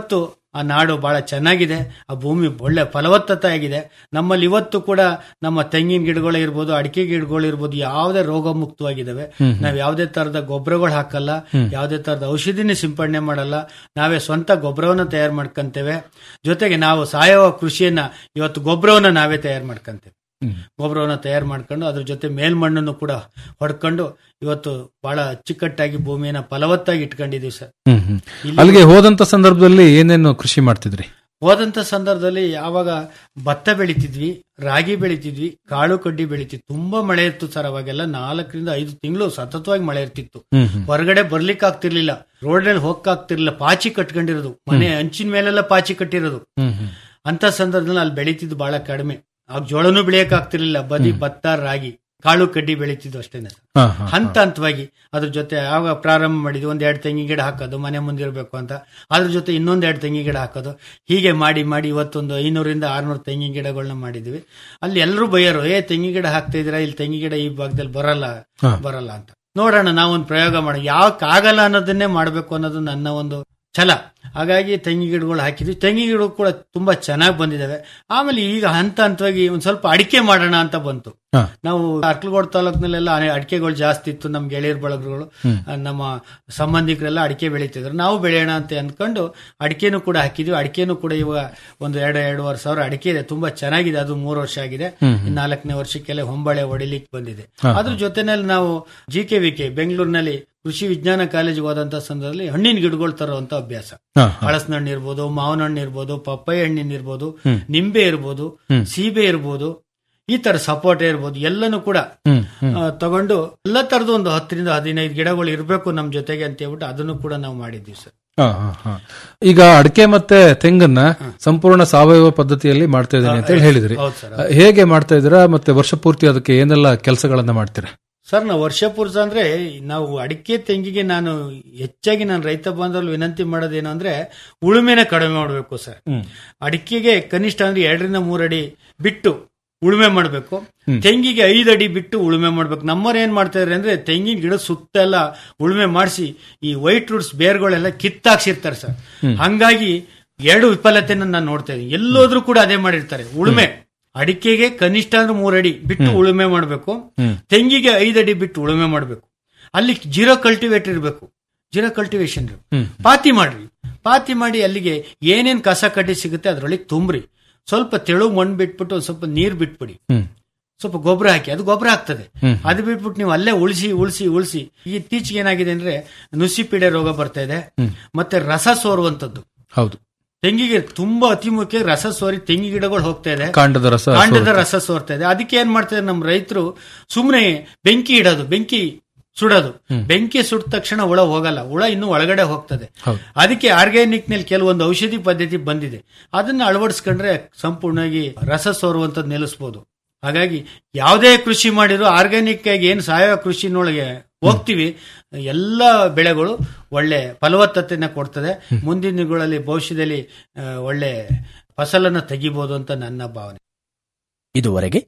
ಆ ನಾಡು ಬಹಳ ಚೆನ್ನಾಗಿದೆ ಆ ಭೂಮಿ ಒಳ್ಳೆ ಫಲವತ್ತತೆ ಆಗಿದೆ ನಮ್ಮಲ್ಲಿ ಇವತ್ತು ಕೂಡ ನಮ್ಮ ತೆಂಗಿನ ಗಿಡಗಳು ಇರ್ಬೋದು ಅಡಿಕೆ ಗಿಡಗಳು ಇರ್ಬೋದು ಯಾವುದೇ ರೋಗ ಮುಕ್ತವಾಗಿದ್ದಾವೆ ನಾವ್ ಯಾವುದೇ ತರದ ಗೊಬ್ಬರಗಳು ಹಾಕಲ್ಲ ಯಾವುದೇ ತರದ ಔಷಧಿನ ಸಿಂಪಡಣೆ ಮಾಡಲ್ಲ ನಾವೇ ಸ್ವಂತ ಗೊಬ್ಬರವನ್ನ ತಯಾರು ಮಾಡ್ಕೊಂತೇವೆ ಜೊತೆಗೆ ನಾವು ಸಾವಯವ ಕೃಷಿಯನ್ನ ಇವತ್ತು ಗೊಬ್ಬರವನ್ನ ನಾವೇ ತಯಾರು ಮಾಡ್ಕೊಂತೇವೆ ಗೊಬ್ಬರವನ್ನ ತಯಾರು ಮಾಡ್ಕೊಂಡು ಅದ್ರ ಜೊತೆ ಮೇಲ್ಮಣ್ಣನ್ನು ಕೂಡ ಹೊಡ್ಕೊಂಡು ಇವತ್ತು ಬಹಳ ಅಚ್ಚುಕಟ್ಟಾಗಿ ಭೂಮಿಯನ್ನ ಫಲವತ್ತಾಗಿ ಇಟ್ಕೊಂಡಿದೀವಿ ಸರ್ ಹ್ಮ್ ಹ್ಮ್ ಅಲ್ಲಿಗೆ ಹೋದಂತ ಸಂದರ್ಭದಲ್ಲಿ ಏನೇನು ಕೃಷಿ ಮಾಡ್ತಿದ್ರಿ ಹೋದಂತ ಸಂದರ್ಭದಲ್ಲಿ ಯಾವಾಗ ಭತ್ತ ಬೆಳಿತಿದ್ವಿ ರಾಗಿ ಬೆಳಿತಿದ್ವಿ ಕಾಳು ಕಡ್ಡಿ ಬೆಳಿತಿದ್ವಿ ತುಂಬಾ ಮಳೆ ಇತ್ತು ಸರ್ ಅವಾಗೆಲ್ಲ ನಾಲ್ಕರಿಂದ ಐದು ತಿಂಗಳು ಸತತವಾಗಿ ಮಳೆ ಇರ್ತಿತ್ತು ಹ್ಮ್ ಹ್ಮ್ ಹೊರಗಡೆ ಬರ್ಲಿಕ್ಕೆ ಆಗ್ತಿರ್ಲಿಲ್ಲ ರೋಡ್ ನಲ್ಲಿ ಹೋಗಕ್ಕಾಗ್ತಿರ್ಲಿಲ್ಲ ಪಾಚಿ ಕಟ್ಕೊಂಡಿರೋದು ಮನೆ ಅಂಚಿನ ಮೇಲೆಲ್ಲ ಪಾಚಿ ಕಟ್ಟಿರೋದು ಹ್ಮ್ ಹ್ಮ್ ಅಂತ ಸಂದರ್ಭದಲ್ಲಿ ಅಲ್ಲಿ ಬೆಳಿತಿದ್ದು ಬಹಳ ಕಡಿಮೆ ಆಗ ಜೋಳನೂ ಬೆಳೆಯಕ್ ಆಗ್ತಿರ್ಲಿಲ್ಲ ಬದಿ ಭತ್ತ ರಾಗಿ ಕಾಳು ಕಡ್ಡಿ ಬೆಳಿತಿದ್ದು ಅಷ್ಟೇನೆ ಸರ್ ಹಾ, ಹಾ, ಹಂತ ಹಂತವಾಗಿ ಅದ್ರ ಜೊತೆ ಯಾವಾಗ ಪ್ರಾರಂಭ ಮಾಡಿದ್ವಿ ಒಂದ್ ಎರಡು ತೆಂಗಿನ ಗಿಡ ಹಾಕೋದು ಮನೆ ಮುಂದಿರ್ಬೇಕು ಅಂತ ಅದ್ರ ಜೊತೆ ಇನ್ನೊಂದ್ ಎರಡು ತೆಂಗಿನ ಗಿಡ ಹಾಕೋದು ಹೀಗೆ ಮಾಡಿ ಮಾಡಿ ಇವತ್ತೊಂದು ಐನೂರಿಂದ ಆರ್ನೂರು ತೆಂಗಿನ ಗಿಡಗಳನ್ನ ಮಾಡಿದ್ವಿ ಅಲ್ಲಿ ಎಲ್ಲರೂ ಬೈಯರು ಏ ತೆಂಗಿನ ಗಿಡ ಹಾಕ್ತಾ ಇದೀರಾ ಇಲ್ಲಿ ತೆಂಗಿನ ಗಿಡ ಈ ಭಾಗದಲ್ಲಿ ಬರಲ್ಲ ಹಾ. ಬರಲ್ಲ ಅಂತ ನೋಡೋಣ ನಾವೊಂದು ಪ್ರಯೋಗ ಮಾಡಿ ಯಾಕಾಗಲ್ಲ ಅನ್ನೋದನ್ನೇ ಮಾಡಬೇಕು ಅನ್ನೋದು ನನ್ನ ಒಂದು ಛಲ ಹಾಗಾಗಿ ತೆಂಗಿ ಗಿಡಗಳು ಹಾಕಿದ್ವಿ ತೆಂಗಿ ಗಿಡಗಳು ಕೂಡ ತುಂಬಾ ಚೆನ್ನಾಗಿ ಬಂದಿದಾವೆ ಆಮೇಲೆ ಈಗ ಹಂತ ಹಂತವಾಗಿ ಒಂದ್ ಸ್ವಲ್ಪ ಅಡಿಕೆ ಮಾಡೋಣ ಅಂತ ಬಂತು ಹಾ. ನಾವು ಅರ್ಕಲಗೋಡ್ ತಾಲೂಕಿನಲ್ಲೆಲ್ಲ ಅಡಿಕೆಗಳು ಜಾಸ್ತಿ ಇತ್ತು ನಮ್ ಗೆಳೆಯರ ಬಳಗಗಳು ಆ, ನಮ್ಮ ಸಂಬಂಧಿಕರೆಲ್ಲ ಅಡಿಕೆ ಬೆಳೀತಿದ್ರು ನಾವು ಬೆಳೆಯೋಣ ಅಂತ ಅಂದ್ಕೊಂಡು ಅಡಿಕೆನೂ ಕೂಡ ಹಾಕಿದ್ವಿ ಅಡಿಕೆನೂ ಕೂಡ ಇವಾಗ ಒಂದು ಎರಡು ಎರಡೂವರೆ ಸಾವಿರ ಅಡಿಕೆ ಇದೆ ತುಂಬಾ ಚೆನ್ನಾಗಿದೆ ಅದು ಮೂರು ವರ್ಷ ಆಗಿದೆ ಇನ್ನು ನಾಲ್ಕನೇ ವರ್ಷಕ್ಕೆಲ್ಲ ಹೊಂಬಳೆ ಹೊಡಿಲಿಕ್ಕೆ ಬಂದಿದೆ ಅದ್ರ ಜೊತೆನಲ್ಲಿ ನಾವು ಜಿ ಕೆ ವಿ ಕೆ ಬೆಂಗಳೂರಿನಲ್ಲಿ ಕೃಷಿ ವಿಜ್ಞಾನ ಕಾಲೇಜಿಗೆ ಹೋದಂತ ಸಂದರ್ಭದಲ್ಲಿ ಹಣ್ಣಿನ ಗಿಡಗಳು ತರುವಂತ ಅಭ್ಯಾಸ ಹಾ, ಹಾ. ಹಳಸಿನ ಹಣ್ಣು ಇರ್ಬೋದು ಮಾವಿನ ಹಣ್ಣು ಇರ್ಬೋದು ಪಪ್ಪಾಯ ಹಣ್ಣಿನ ಇರ್ಬೋದು ನಿಂಬೆ ಇರ್ಬೋದು ಸೀಬೆ ಇರ್ಬೋದು ಈ ತರ ಸಪೋಟ ಇರ್ಬೋದು ಎಲ್ಲನೂ ಕೂಡ ಹ್ಮ್ ಹ್ಮ್ ಆ, ತಗೊಂಡು ಎಲ್ಲ ತರದ ಒಂದು ಹತ್ತರಿಂದ ಹದಿನೈದು ಗಿಡಗಳು ಇರಬೇಕು ನಮ್ ಜೊತೆಗೆ ಅಂತ ಹೇಳ್ಬಿಟ್ಟು ಅದನ್ನು ಕೂಡ ನಾವು ಮಾಡಿದ್ವಿ ಸರ್ ಹಾ, ಹಾ, ಹಾ. ಈಗ ಅಡಿಕೆ ಮತ್ತೆ ತೆಂಗನ್ನ ಸಂಪೂರ್ಣ ಸಾವಯವ ಪದ್ಧತಿಯಲ್ಲಿ ಮಾಡ್ತಾ ಇದ್ದೀನಿ ಅಂತ ಹೇಳಿ ಹೇಳಿದ್ರಿ ಹೌದು ಸರ್ ಹೇಗೆ ಮಾಡ್ತಾ ಇದ್ದೀರಾ ಮತ್ತೆ ವರ್ಷ ಪೂರ್ತಿ ಅದಕ್ಕೆ ಏನೆಲ್ಲ ಕೆಲಸಗಳನ್ನ ಮಾಡ್ತೀರಾ ಸರ್ ನಾವು ವರ್ಷ ಪೂರ್ಸ ಅಂದ್ರೆ ನಾವು ಅಡಿಕೆ ತೆಂಗಿಗೆ ನಾನು ಹೆಚ್ಚಾಗಿ ನಾನು ರೈತ ಬಾಂಧವರು ವಿನಂತಿ ಮಾಡೋದೇನು ಅಂದ್ರೆ ಉಳುಮೆನ ಕಡಿಮೆ ಮಾಡಬೇಕು ಸರ್ ಅಡಿಕೆಗೆ ಕನಿಷ್ಠ ಅಂದ್ರೆ ಎರಡರಿಂದ ಮೂರು ಅಡಿ ಬಿಟ್ಟು ಉಳುಮೆ ಮಾಡಬೇಕು ತೆಂಗಿಗೆ ಐದು ಅಡಿ ಬಿಟ್ಟು ಉಳುಮೆ ಮಾಡ್ಬೇಕು ನಮ್ಮವ್ರು ಏನ್ ಮಾಡ್ತಾ ಇದಾರೆ ಅಂದ್ರೆ ತೆಂಗಿನ ಗಿಡ ಸುತ್ತೆಲ್ಲ ಉಳುಮೆ ಮಾಡಿಸಿ ಈ ವೈಟ್ ರೂಟ್ಸ್ ಬೇರ್ಗಳೆಲ್ಲ ಕಿತ್ತಾಕ್ಸಿರ್ತಾರೆ ಸರ್ ಹಂಗಾಗಿ ಎರಡು ವಿಫಲತೆನ ನಾನು ನೋಡ್ತಾ ಇದ್ದೀನಿ ಎಲ್ಲೋದ್ರೂ ಕೂಡ ಅದೇ ಮಾಡಿರ್ತಾರೆ ಉಳುಮೆ ಅಡಿಕೆಗೆ ಕನಿಷ್ಠ ಅಂದ್ರೆ ಮೂರಡಿ ಬಿಟ್ಟು ಉಳುಮೆ ಮಾಡಬೇಕು ತೆಂಗಿಗೆ ಐದು ಅಡಿ ಬಿಟ್ಟು ಉಳುಮೆ ಮಾಡಬೇಕು ಅಲ್ಲಿ ಜೀರೋ ಕಲ್ಟಿವೇಟ್ ಇರಬೇಕು ಜೀರೋ ಕಲ್ಟಿವೇಶನ್ ಪಾತಿ ಮಾಡ್ರಿ ಪಾತಿ ಮಾಡಿ ಅಲ್ಲಿಗೆ ಏನೇನ್ ಕಸ ಕಡ್ಡಿ ಸಿಗುತ್ತೆ ಅದ್ರೊಳಗೆ ತುಂಬ್ರಿ ಸ್ವಲ್ಪ ತೆಳು ಮಣ್ಣು ಬಿಟ್ಬಿಟ್ಟು ಒಂದ್ ಸ್ವಲ್ಪ ನೀರ್ ಬಿಟ್ಬಿಡಿ ಹ್ಮ್ ಸ್ವಲ್ಪ ಗೊಬ್ಬರ ಹಾಕಿ ಅದು ಗೊಬ್ಬರ ಆಗ್ತದೆ ಅದು ಬಿಟ್ಬಿಟ್ಟು ನೀವು ಅಲ್ಲೇ ಉಳಿಸಿ ಉಳಿಸಿ ಉಳಿಸಿ ಈ ಇತ್ತೀಚೆಗೆ ಏನಾಗಿದೆ ಅಂದ್ರೆ ನುಸಿಪೀಡೆ ರೋಗ ಬರ್ತಾ ಇದೆ ಮತ್ತೆ ರಸ ಸೋರುವಂತದ್ದು ಹೌದು ತೆಂಗಿಗೆ ತುಂಬಾ ಅತಿ ಮುಖ್ಯ ರಸ ಸೋರಿ ತೆಂಗಿ ಗಿಡಗಳು ಹೋಗ್ತಾ ಇದೆ ಕಾಂಡದ ರಸ ಕಾಂಡದ ರಸ ಸೋರ್ತಾ ಇದೆ ಅದಕ್ಕೆ ಏನ್ ಮಾಡ್ತಾರೆ ನಮ್ಮ ರೈತರು ಸುಮ್ಮನೆ ಬೆಂಕಿ ಇಡೋದು ಬೆಂಕಿ ಸುಡೋದು ಬೆಂಕಿ ಸುಟ್ಟ ತಕ್ಷಣ ಹುಳ ಹೋಗಲ್ಲ ಹುಳ ಇನ್ನು ಒಳಗಡೆ ಹೋಗ್ತದೆ ಹೌದು. ಅದಕ್ಕೆ ಆರ್ಗ್ಯಾನಿಕ್ ನಲ್ಲಿ ಕೆಲವೊಂದು ಔಷಧಿ ಪದ್ಧತಿ ಬಂದಿದೆ ಅದನ್ನ ಅಳವಡಿಸ್ಕೊಂಡ್ರೆ ಸಂಪೂರ್ಣವಾಗಿ ರಸ ಸೋರುವಂತದ್ದು ನಿಲ್ಲಿಸಬಹುದು ಹಾಗಾಗಿ ಯಾವುದೇ ಕೃಷಿ ಮಾಡಿದ್ರು ಆರ್ಗ್ಯಾನಿಕ್ ಆಗಿ ಏನ್ ಸಾವಯವ ಕೃಷಿನೊಳಗೆ ಹೋಗ್ತೀವಿ ಎಲ್ಲ ಬೆಳೆಗಳು ಒಳ್ಳೆ ಫಲವತ್ತತೆನ ಕೊಡ್ತದೆ ಮುಂದಿನ ದಿನಗಳಲ್ಲಿ ಭವಿಷ್ಯದಲ್ಲಿ ಆ, ಒಳ್ಳೆ ಫಸಲನ್ನ ತೆಗಿಬಹುದು ಅಂತ ನನ್ನ ಭಾವನೆ ಇದುವರೆಗೆ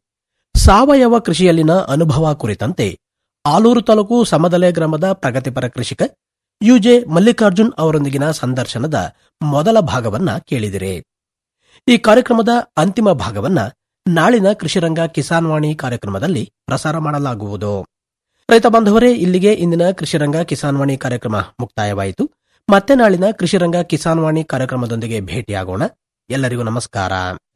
ಸಾವಯವ ಕೃಷಿಯಲ್ಲಿನ ಅನುಭವ ಕುರಿತಂತೆ ಆಲೂರು ತಾಲೂಕು ಸಮದಲೆ ಗ್ರಾಮದ ಪ್ರಗತಿಪರ ಕೃಷಿಕ ಯುಜೆ ಮಲ್ಲಿಕಾರ್ಜುನ್ ಅವರೊಂದಿಗಿನ ಸಂದರ್ಶನದ ಮೊದಲ ಭಾಗವನ್ನ ಕೇಳಿದಿರಿ ಈ ಕಾರ್ಯಕ್ರಮದ ಅಂತಿಮ ಭಾಗವನ್ನ ನಾಳಿನ ಕೃಷಿರಂಗ ಕಿಸಾನ್ ವಾಣಿ ಕಾರ್ಯಕ್ರಮದಲ್ಲಿ ಪ್ರಸಾರ ಮಾಡಲಾಗುವುದು ರೈತ ಬಾಂಧವರೇ ಇಲ್ಲಿಗೆ ಇಂದಿನ ಕೃಷಿರಂಗ ಕಿಸಾನ್ ವಾಣಿ ಕಾರ್ಯಕ್ರಮ ಮುಕ್ತಾಯವಾಯಿತು ಮತ್ತೆ ನಾಳಿನ ಕೃಷಿರಂಗ ಕಿಸಾನ್ ವಾಣಿ ಕಾರ್ಯಕ್ರಮದೊಂದಿಗೆ ಭೇಟಿಯಾಗೋಣ ಎಲ್ಲರಿಗೂ ನಮಸ್ಕಾರ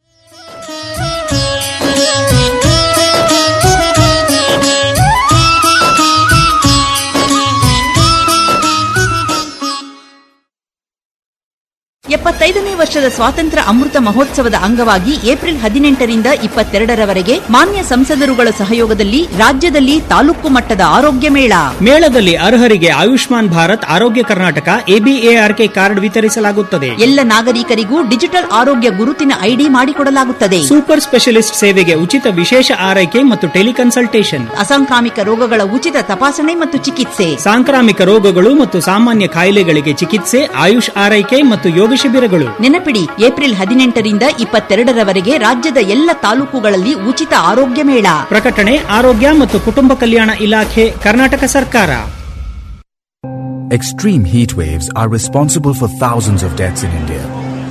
ಎಪ್ಪತ್ತೈದನೇ ವರ್ಷದ ಸ್ವಾತಂತ್ರ್ಯ ಅಮೃತ ಮಹೋತ್ಸವದ ಅಂಗವಾಗಿ ಏಪ್ರಿಲ್ ಹದಿನೆಂಟರಿಂದ ಇಪ್ಪತ್ತೆರಡರವರೆಗೆ ಮಾನ್ಯ ಸಂಸದರುಗಳ ಸಹಯೋಗದಲ್ಲಿ ರಾಜ್ಯದಲ್ಲಿ ತಾಲೂಕು ಮಟ್ಟದ ಆರೋಗ್ಯ ಮೇಳ ಮೇಳದಲ್ಲಿ ಅರ್ಹರಿಗೆ ಆಯುಷ್ಮಾನ್ ಭಾರತ್ ಆರೋಗ್ಯ ಕರ್ನಾಟಕ ಎಬಿಎಆರ್ಕೆ ಕಾರ್ಡ್ ವಿತರಿಸಲಾಗುತ್ತದೆ ಎಲ್ಲ ನಾಗರಿಕರಿಗೂ ಡಿಜಿಟಲ್ ಆರೋಗ್ಯ ಗುರುತಿನ ಐಡಿ ಮಾಡಿಕೊಡಲಾಗುತ್ತದೆ ಸೂಪರ್ ಸ್ಪೆಷಲಿಸ್ಟ್ ಸೇವೆಗೆ ಉಚಿತ ವಿಶೇಷ ಆರೈಕೆ ಮತ್ತು ಟೆಲಿಕನ್ಸಲ್ಟೇಷನ್ ಅಸಾಂಕ್ರಾಮಿಕ ರೋಗಗಳ ಉಚಿತ ತಪಾಸಣೆ ಮತ್ತು ಚಿಕಿತ್ಸೆ ಸಾಂಕ್ರಾಮಿಕ ರೋಗಗಳು ಮತ್ತು ಸಾಮಾನ್ಯ ಕಾಯಿಲೆಗಳಿಗೆ ಚಿಕಿತ್ಸೆ ಆಯುಷ್ ಆರೈಕೆ ಮತ್ತು ಯೋಗ ಶಿಬಿರಗಳು ನೆನಪಿಡಿ ಏಪ್ರಿಲ್ ಹದಿನೆಂಟರಿಂದ ಇಪ್ಪತ್ತೆರಡರವರೆಗೆ ರಾಜ್ಯದ ಎಲ್ಲ ತಾಲೂಕುಗಳಲ್ಲಿ ಉಚಿತ ಆರೋಗ್ಯ ಮೇಳ ಪ್ರಕಟಣೆ ಆರೋಗ್ಯ ಮತ್ತು ಕುಟುಂಬ ಕಲ್ಯಾಣ ಇಲಾಖೆ ಕರ್ನಾಟಕ ಸರ್ಕಾರ Extreme heat waves are responsible for thousands of deaths in India.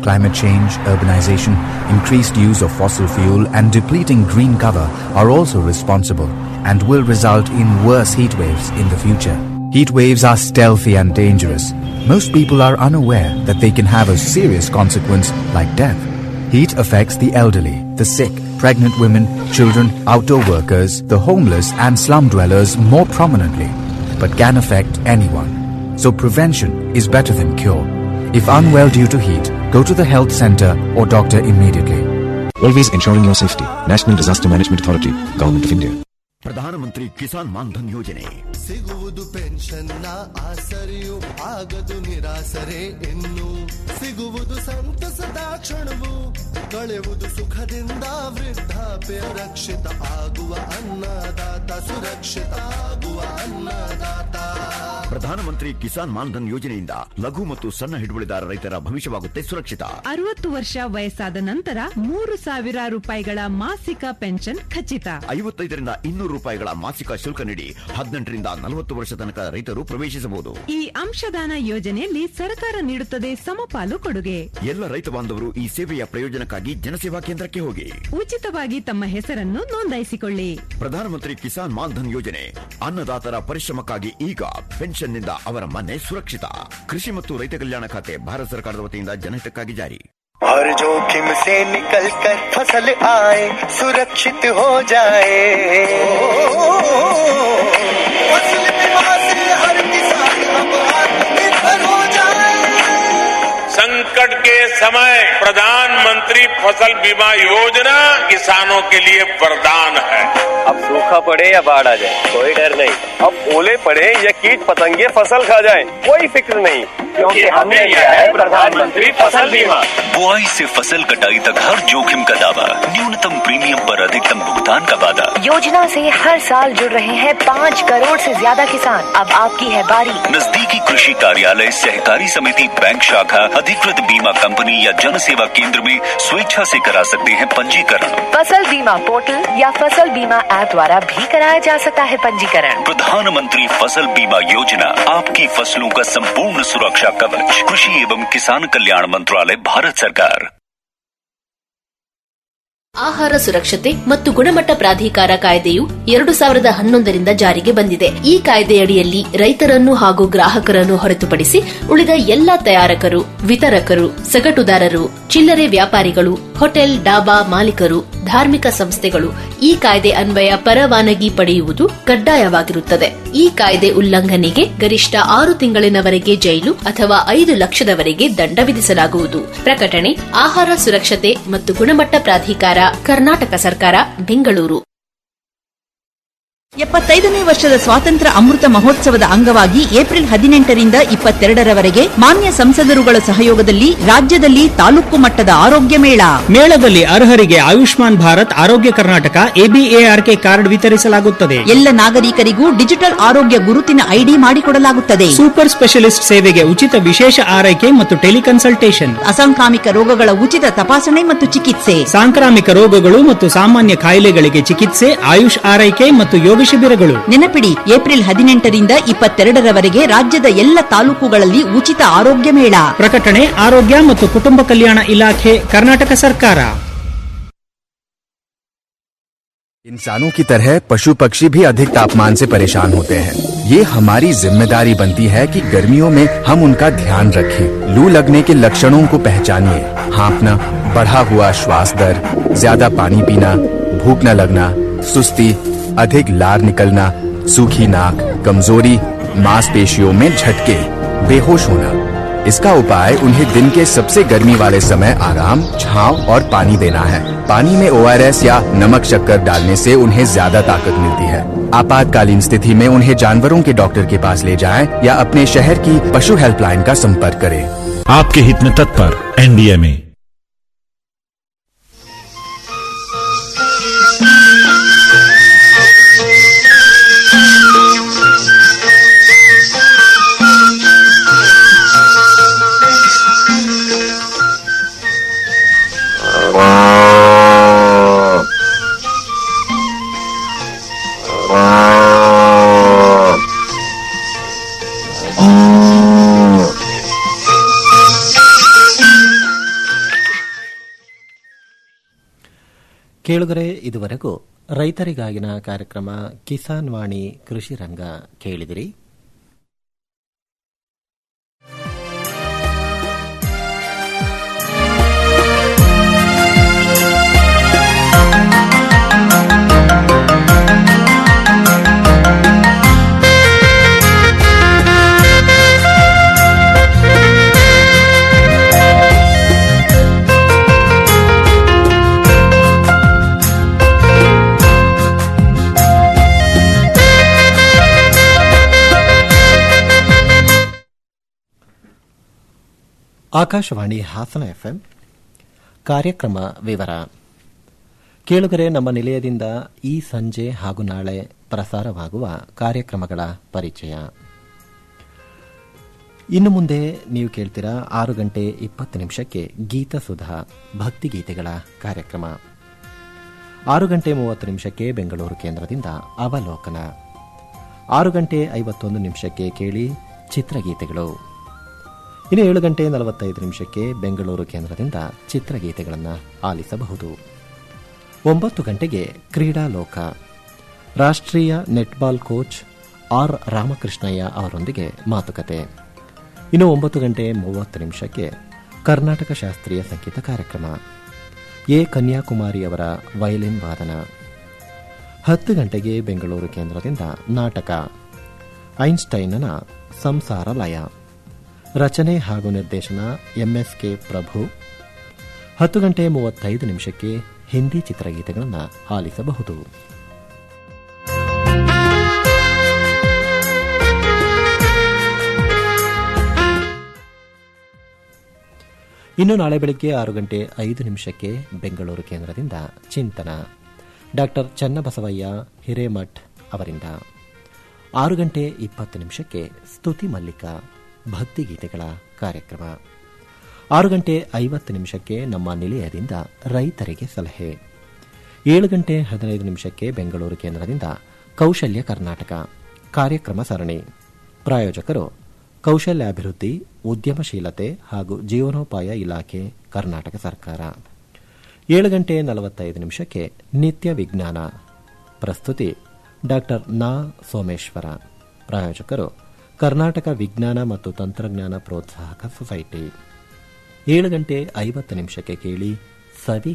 Climate change, urbanization, increased use of fossil fuel, and depleting green cover are also responsible and will result in worse heat waves in the future. Heat waves are stealthy and dangerous. Most people are unaware that they can have a serious consequence like death. Heat affects the elderly, the sick, pregnant women, children, outdoor workers, the homeless, and slum dwellers more prominently, but can affect anyone. So prevention is better than cure. If unwell due to heat, go to the health center or doctor immediately. Always ensuring your safety. National Disaster Management Authority, Government of India. ಪ್ರಧಾನಮಂತ್ರಿ ಕಿಸಾನ್ ಮಾನ್ಧನ್ ಯೋಜನೆ ಸಿಗುವುದು ಪೆನ್ಷನ್ನ ಆಸರೆಯು ಆಗದು ನಿರಾಸರೆ ಇನ್ನು ಸಿಗುವುದು ಸಂತಸದ ಕ್ಷಣವು ಕಳೆಯುವುದು ಸುಖದಿಂದ ವೃದ್ಧಾಪ್ಯ ರಕ್ಷಿತ ಆಗುವ ಅನ್ನದಾತ ಸುರಕ್ಷಿತ ಆಗುವ ಅನ್ನದಾತ ಪ್ರಧಾನಮಂತ್ರಿ ಕಿಸಾನ್ ಮಾನ್ಧನ್ ಯೋಜನೆಯಿಂದ ಲಘು ಮತ್ತು ಸಣ್ಣ ಹಿಡುವಳಿದಾರ ರೈತರ ಭವಿಷ್ಯವಾಗುತ್ತೆ ಸುರಕ್ಷಿತ ಅರವತ್ತು ವರ್ಷ ವಯಸ್ಸಾದ ನಂತರ ಮೂರು ಸಾವಿರ ರೂಪಾಯಿಗಳ ಮಾಸಿಕ ಪೆನ್ಷನ್ ಖಚಿತ ಐವತ್ತೈದರಿಂದ ಇನ್ನೂರು ರೂಪಾಯಿಗಳ ಮಾಸಿಕ ಶುಲ್ಕ ನೀಡಿ ಹದಿನೆಂಟರಿಂದ ನಲವತ್ತು ವರ್ಷ ತನಕ ರೈತರು ಪ್ರವೇಶಿಸಬಹುದು ಈ ಅಂಶದಾನ ಯೋಜನೆಯಲ್ಲಿ ಸರ್ಕಾರ ನೀಡುತ್ತದೆ ಸಮಪಾಲು ಕೊಡುಗೆ ಎಲ್ಲ ರೈತ ಬಾಂಧವರು ಈ ಸೇವೆಯ ಪ್ರಯೋಜನಕ್ಕಾಗಿ ಜನಸೇವಾ ಕೇಂದ್ರಕ್ಕೆ ಹೋಗಿ ಉಚಿತವಾಗಿ ತಮ್ಮ ಹೆಸರನ್ನು ನೋಂದಾಯಿಸಿಕೊಳ್ಳಿ ಪ್ರಧಾನಮಂತ್ರಿ ಕಿಸಾನ್ ಮಾನ್ಧನ್ ಯೋಜನೆ ಅನ್ನದಾತರ ಪರಿಶ್ರಮಕ್ಕಾಗಿ ಈಗ ಪೆನ್ಷನ್ನಿಂದ ಅವರ ಮನೆ ಸುರಕ್ಷಿತ ಕೃಷಿ ಮತ್ತು ರೈತ ಕಲ್ಯಾಣ ಖಾತೆ ಭಾರತ ಸರ್ಕಾರದ ವತಿಯಿಂದ ಜನಹಿತಕ್ಕಾಗಿ ಜಾರಿ हर जोखिम से निकल कर फसल आए सुरक्षित हो जाए फसल बीमा से हर किसान अब आत्मनिर्भर हो जाए संकट के समय प्रधानमंत्री फसल बीमा योजना किसानों के लिए वरदान है अब सूखा पड़े या बाढ़ आ जाए कोई डर नहीं अब ओले पड़े या कीट पतंगे फसल खा जाए कोई फिक्र नहीं क्योंकि हमने लिया है प्रधानमंत्री फसल बीमा बुआई से फसल कटाई तक हर जोखिम का दावा न्यूनतम प्रीमियम पर अधिकतम भुगतान का वादा योजना से हर साल जुड़ रहे हैं पाँच करोड़ से ज्यादा किसान अब आपकी है बारी नजदीकी कृषि कार्यालय सहकारी समिति बैंक शाखा अधिकृत बीमा कंपनी या जन सेवा केंद्र में स्वेच्छा से करा सकते हैं पंजीकरण फसल बीमा पोर्टल या फसल बीमा ऐप द्वारा भी कराया जा सकता है पंजीकरण प्रधानमंत्री फसल बीमा योजना आपकी फसलों का संपूर्ण सुरक्षा कवच कृषि एवं किसान कल्याण मंत्रालय भारत सरकार ಆಹಾರ ಸುರಕ್ಷತೆ ಮತ್ತು ಗುಣಮಟ್ಟ ಪ್ರಾಧಿಕಾರ ಕಾಯ್ದೆಯು ಎರಡು ಸಾವಿರದ ಹನ್ನೊಂದರಿಂದ ಜಾರಿಗೆ ಬಂದಿದೆ ಈ ಕಾಯ್ದೆಯಡಿಯಲ್ಲಿ ರೈತರನ್ನು ಹಾಗೂ ಗ್ರಾಹಕರನ್ನು ಹೊರತುಪಡಿಸಿ ಉಳಿದ ಎಲ್ಲಾ ತಯಾರಕರು ವಿತರಕರು ಸಗಟುದಾರರು ಚಿಲ್ಲರೆ ವ್ಯಾಪಾರಿಗಳು ಹೋಟೆಲ್ ಡಾಬಾ ಮಾಲೀಕರು ಧಾರ್ಮಿಕ ಸಂಸ್ಥೆಗಳು ಈ ಕಾಯ್ದೆ ಅನ್ವಯ ಪರವಾನಗಿ ಪಡೆಯುವುದು ಕಡ್ಡಾಯವಾಗಿರುತ್ತದೆ ಈ ಕಾಯ್ದೆ ಉಲ್ಲಂಘನೆಗೆ ಗರಿಷ್ಠ ಆರು ತಿಂಗಳಿನವರೆಗೆ ಜೈಲು ಅಥವಾ ಐದು ಲಕ್ಷದವರೆಗೆ ದಂಡ ವಿಧಿಸಲಾಗುವುದು ಪ್ರಕಟಣೆ ಆಹಾರ ಸುರಕ್ಷತೆ ಮತ್ತು ಗುಣಮಟ್ಟ ಪ್ರಾಧಿಕಾರ ಕರ್ನಾಟಕ ಸರ್ಕಾರ ಬೆಂಗಳೂರು ಎಪ್ಪತ್ತೈದನೇ ವರ್ಷದ ಸ್ವಾತಂತ್ರ್ಯ ಅಮೃತ ಮಹೋತ್ಸವದ ಅಂಗವಾಗಿ ಏಪ್ರಿಲ್ ಹದಿನೆಂಟರಿಂದ ಇಪ್ಪತ್ತೆರಡರವರೆಗೆ ಮಾನ್ಯ ಸಂಸದರುಗಳ ಸಹಯೋಗದಲ್ಲಿ ರಾಜ್ಯದಲ್ಲಿ ತಾಲೂಕು ಮಟ್ಟದ ಆರೋಗ್ಯ ಮೇಳ ಮೇಳದಲ್ಲಿ ಅರ್ಹರಿಗೆ ಆಯುಷ್ಮಾನ್ ಭಾರತ್ ಆರೋಗ್ಯ ಕರ್ನಾಟಕ ಎಬಿಎಆರ್ಕೆ ಕಾರ್ಡ್ ವಿತರಿಸಲಾಗುತ್ತದೆ ಎಲ್ಲ ನಾಗರಿಕರಿಗೂ ಡಿಜಿಟಲ್ ಆರೋಗ್ಯ ಗುರುತಿನ ಐಡಿ ಮಾಡಿಕೊಡಲಾಗುತ್ತದೆ ಸೂಪರ್ ಸ್ಪೆಷಲಿಸ್ಟ್ ಸೇವೆಗೆ ಉಚಿತ ವಿಶೇಷ ಆರೈಕೆ ಮತ್ತು ಟೆಲಿಕನ್ಸಲ್ಟೇಷನ್ ಅಸಾಂಕ್ರಾಮಿಕ ರೋಗಗಳ ಉಚಿತ ತಪಾಸಣೆ ಮತ್ತು ಚಿಕಿತ್ಸೆ ಸಾಂಕ್ರಾಮಿಕ ರೋಗಗಳು ಮತ್ತು ಸಾಮಾನ್ಯ ಕಾಯಿಲೆಗಳಿಗೆ ಚಿಕಿತ್ಸೆ ಆಯುಷ್ ಆರೈಕೆ ಮತ್ತು ಯೋಗ ಶಿಬಿರಗಳು ನೆನಪಿಡಿ ಏಪ್ರಿಲ್ ಹದಿನೆಂಟರಿಂದ ಇಪ್ಪತ್ತೆರಡರವರೆಗೆ ರಾಜ್ಯದ ಎಲ್ಲ ತಾಲೂಕುಗಳಲ್ಲಿ ಉಚಿತ ಆರೋಗ್ಯ ಮೇಳ ಪ್ರಕಟಣೆ ಆರೋಗ್ಯ ಮತ್ತು ಕುಟುಂಬ ಕಲ್ಯಾಣ ಇಲಾಖೆ ಕರ್ನಾಟಕ ಸರ್ಕಾರ इंसानों की तरह पशु पक्षी भी अधिक तापमान से परेशान होते हैं ये हमारी जिम्मेदारी बनती है कि गर्मियों में हम उनका ध्यान रखें लू लगने के लक्षणों को पहचानिए हाँफना बढ़ा हुआ श्वास दर ज्यादा पानी पीना भूख न लगना सुस्ती अधिक लार निकलना सूखी नाक कमजोरी मांसपेशियों में झटके बेहोश होना इसका उपाय उन्हें दिन के सबसे गर्मी वाले समय आराम छांव और पानी देना है पानी में ओआरएस या नमक शक्कर डालने से उन्हें ज्यादा ताकत मिलती है आपातकालीन स्थिति में उन्हें जानवरों के डॉक्टर के पास ले जाएं या अपने शहर की पशु हेल्पलाइन का संपर्क करें आपके हित में तत्पर एनडीएमए ಕೇಳುಗರೆ ಇದುವರೆಗೂ ರೈತರಿಗಾಗಿನ ಕಾರ್ಯಕ್ರಮ ಕಿಸಾನ್ ವಾಣಿ ಕೃಷಿ ರಂಗ ಕೇಳಿದಿರಿ ಆಕಾಶವಾಣಿ ಹಾಸನ ಎಫ್ಎಂ ಕಾರ್ಯಕ್ರಮ ವಿವರ ಕೇಳುಗರೆ ನಮ್ಮ ನಿಲಯದಿಂದ ಈ ಸಂಜೆ ಹಾಗೂ ನಾಳೆ ಪ್ರಸಾರವಾಗುವ ಕಾರ್ಯಕ್ರಮಗಳ ಪರಿಚಯ ಇನ್ನು ಮುಂದೆ ನೀವು ಕೇಳ್ತೀರಾ ಆರು ಗಂಟೆ ಇಪ್ಪತ್ತು ನಿಮಿಷಕ್ಕೆ ಗೀತ ಸುಧಾ ಭಕ್ತಿಗೀತೆಗಳ ಕಾರ್ಯಕ್ರಮ ಆರು ಗಂಟೆ ಮೂವತ್ತು ನಿಮಿಷಕ್ಕೆ ಬೆಂಗಳೂರು ಕೇಂದ್ರದಿಂದ ಅವಲೋಕನ ಆರು ಗಂಟೆ ಐವತ್ತೊಂದು ನಿಮಿಷಕ್ಕೆ ಕೇಳಿ ಚಿತ್ರಗೀತೆಗಳು ಇನ್ನು ಏಳು ಗಂಟೆ ನಲವತ್ತೈದು ನಿಮಿಷಕ್ಕೆ ಬೆಂಗಳೂರು ಕೇಂದ್ರದಿಂದ ಚಿತ್ರಗೀತೆಗಳನ್ನು ಆಲಿಸಬಹುದು ಒಂಬತ್ತು ಗಂಟೆಗೆ ಕ್ರೀಡಾ ಲೋಕ ರಾಷ್ಟ್ರೀಯ ನೆಟ್ಬಾಲ್ ಕೋಚ್ ಆರ್ ರಾಮಕೃಷ್ಣಯ್ಯ ಅವರೊಂದಿಗೆ ಮಾತುಕತೆ ಇನ್ನು ಒಂಬತ್ತು ಗಂಟೆ ಮೂವತ್ತು ನಿಮಿಷಕ್ಕೆ ಕರ್ನಾಟಕ ಶಾಸ್ತ್ರೀಯ ಸಂಗೀತ ಕಾರ್ಯಕ್ರಮ ಎ ಕನ್ಯಾಕುಮಾರಿ ಅವರ ವಯಲಿನ್ ವಾದನ ಹತ್ತು ಗಂಟೆಗೆ ಬೆಂಗಳೂರು ಕೇಂದ್ರದಿಂದ ನಾಟಕ ಐನ್ಸ್ಟೈನ್ನ ಸಂಸಾರ ಲಯ ರಚನೆ ಹಾಗೂ ನಿರ್ದೇಶನ ಎಂಎಸ್ಕೆ ಪ್ರಭು ಹತ್ತು ಗಂಟೆ ಮೂವತ್ತೈದು ನಿಮಿಷಕ್ಕೆ ಹಿಂದಿ ಚಿತ್ರಗೀತೆಗಳನ್ನು ಆಲಿಸಬಹುದು ಇನ್ನು ನಾಳೆ ಬೆಳಗ್ಗೆ ಆರು ಗಂಟೆ ಐದು ನಿಮಿಷಕ್ಕೆ ಬೆಂಗಳೂರು ಕೇಂದ್ರದಿಂದ ಚಿಂತನ ಡಾಕ್ಟರ್ ಚನ್ನಬಸವಯ್ಯ ಹಿರೇಮಠ್ ಅವರಿಂದ ಆರು ಗಂಟೆ ಇಪ್ಪತ್ತು ನಿಮಿಷಕ್ಕೆ ಸ್ತುತಿ ಮಲ್ಲಿಕ ಭಕ್ತಿಗೀತೆಗಳ ಕಾರ್ಯಕ್ರಮ ಆರು ಗಂಟೆ ಐವತ್ತು ನಿಮಿಷಕ್ಕೆ ನಮ್ಮ ನಿಲಯದಿಂದ ರೈತರಿಗೆ ಸಲಹೆ ಏಳು ಗಂಟೆ ಹದಿನೈದು ನಿಮಿಷಕ್ಕೆ ಬೆಂಗಳೂರು ಕೇಂದ್ರದಿಂದ ಕೌಶಲ್ಯ ಕರ್ನಾಟಕ ಕಾರ್ಯಕ್ರಮ ಸರಣಿ ಪ್ರಾಯೋಜಕರು ಕೌಶಲ್ಯಾಭಿವೃದ್ಧಿ ಉದ್ಯಮಶೀಲತೆ ಹಾಗೂ ಜೀವನೋಪಾಯ ಇಲಾಖೆ ಕರ್ನಾಟಕ ಸರ್ಕಾರ ಏಳು ಗಂಟೆ ನಲವತ್ತೈದು ನಿಮಿಷಕ್ಕೆ ನಿತ್ಯ ವಿಜ್ಞಾನ ಪ್ರಸ್ತುತಿ ಡಾಕ್ಟರ್ ನಾ ಸೋಮೇಶ್ವರ ಪ್ರಾಯೋಜಕರು ಕರ್ನಾಟಕ ವಿಜ್ಞಾನ ಮತ್ತು ತಂತ್ರಜ್ಞಾನ ಪ್ರೋತ್ಸಾಹಕ ಸೊಸೈಟಿ ಏಳು ಗಂಟೆ ಐವತ್ತು ನಿಮಿಷಕ್ಕೆ ಕೇಳಿ ಸವಿ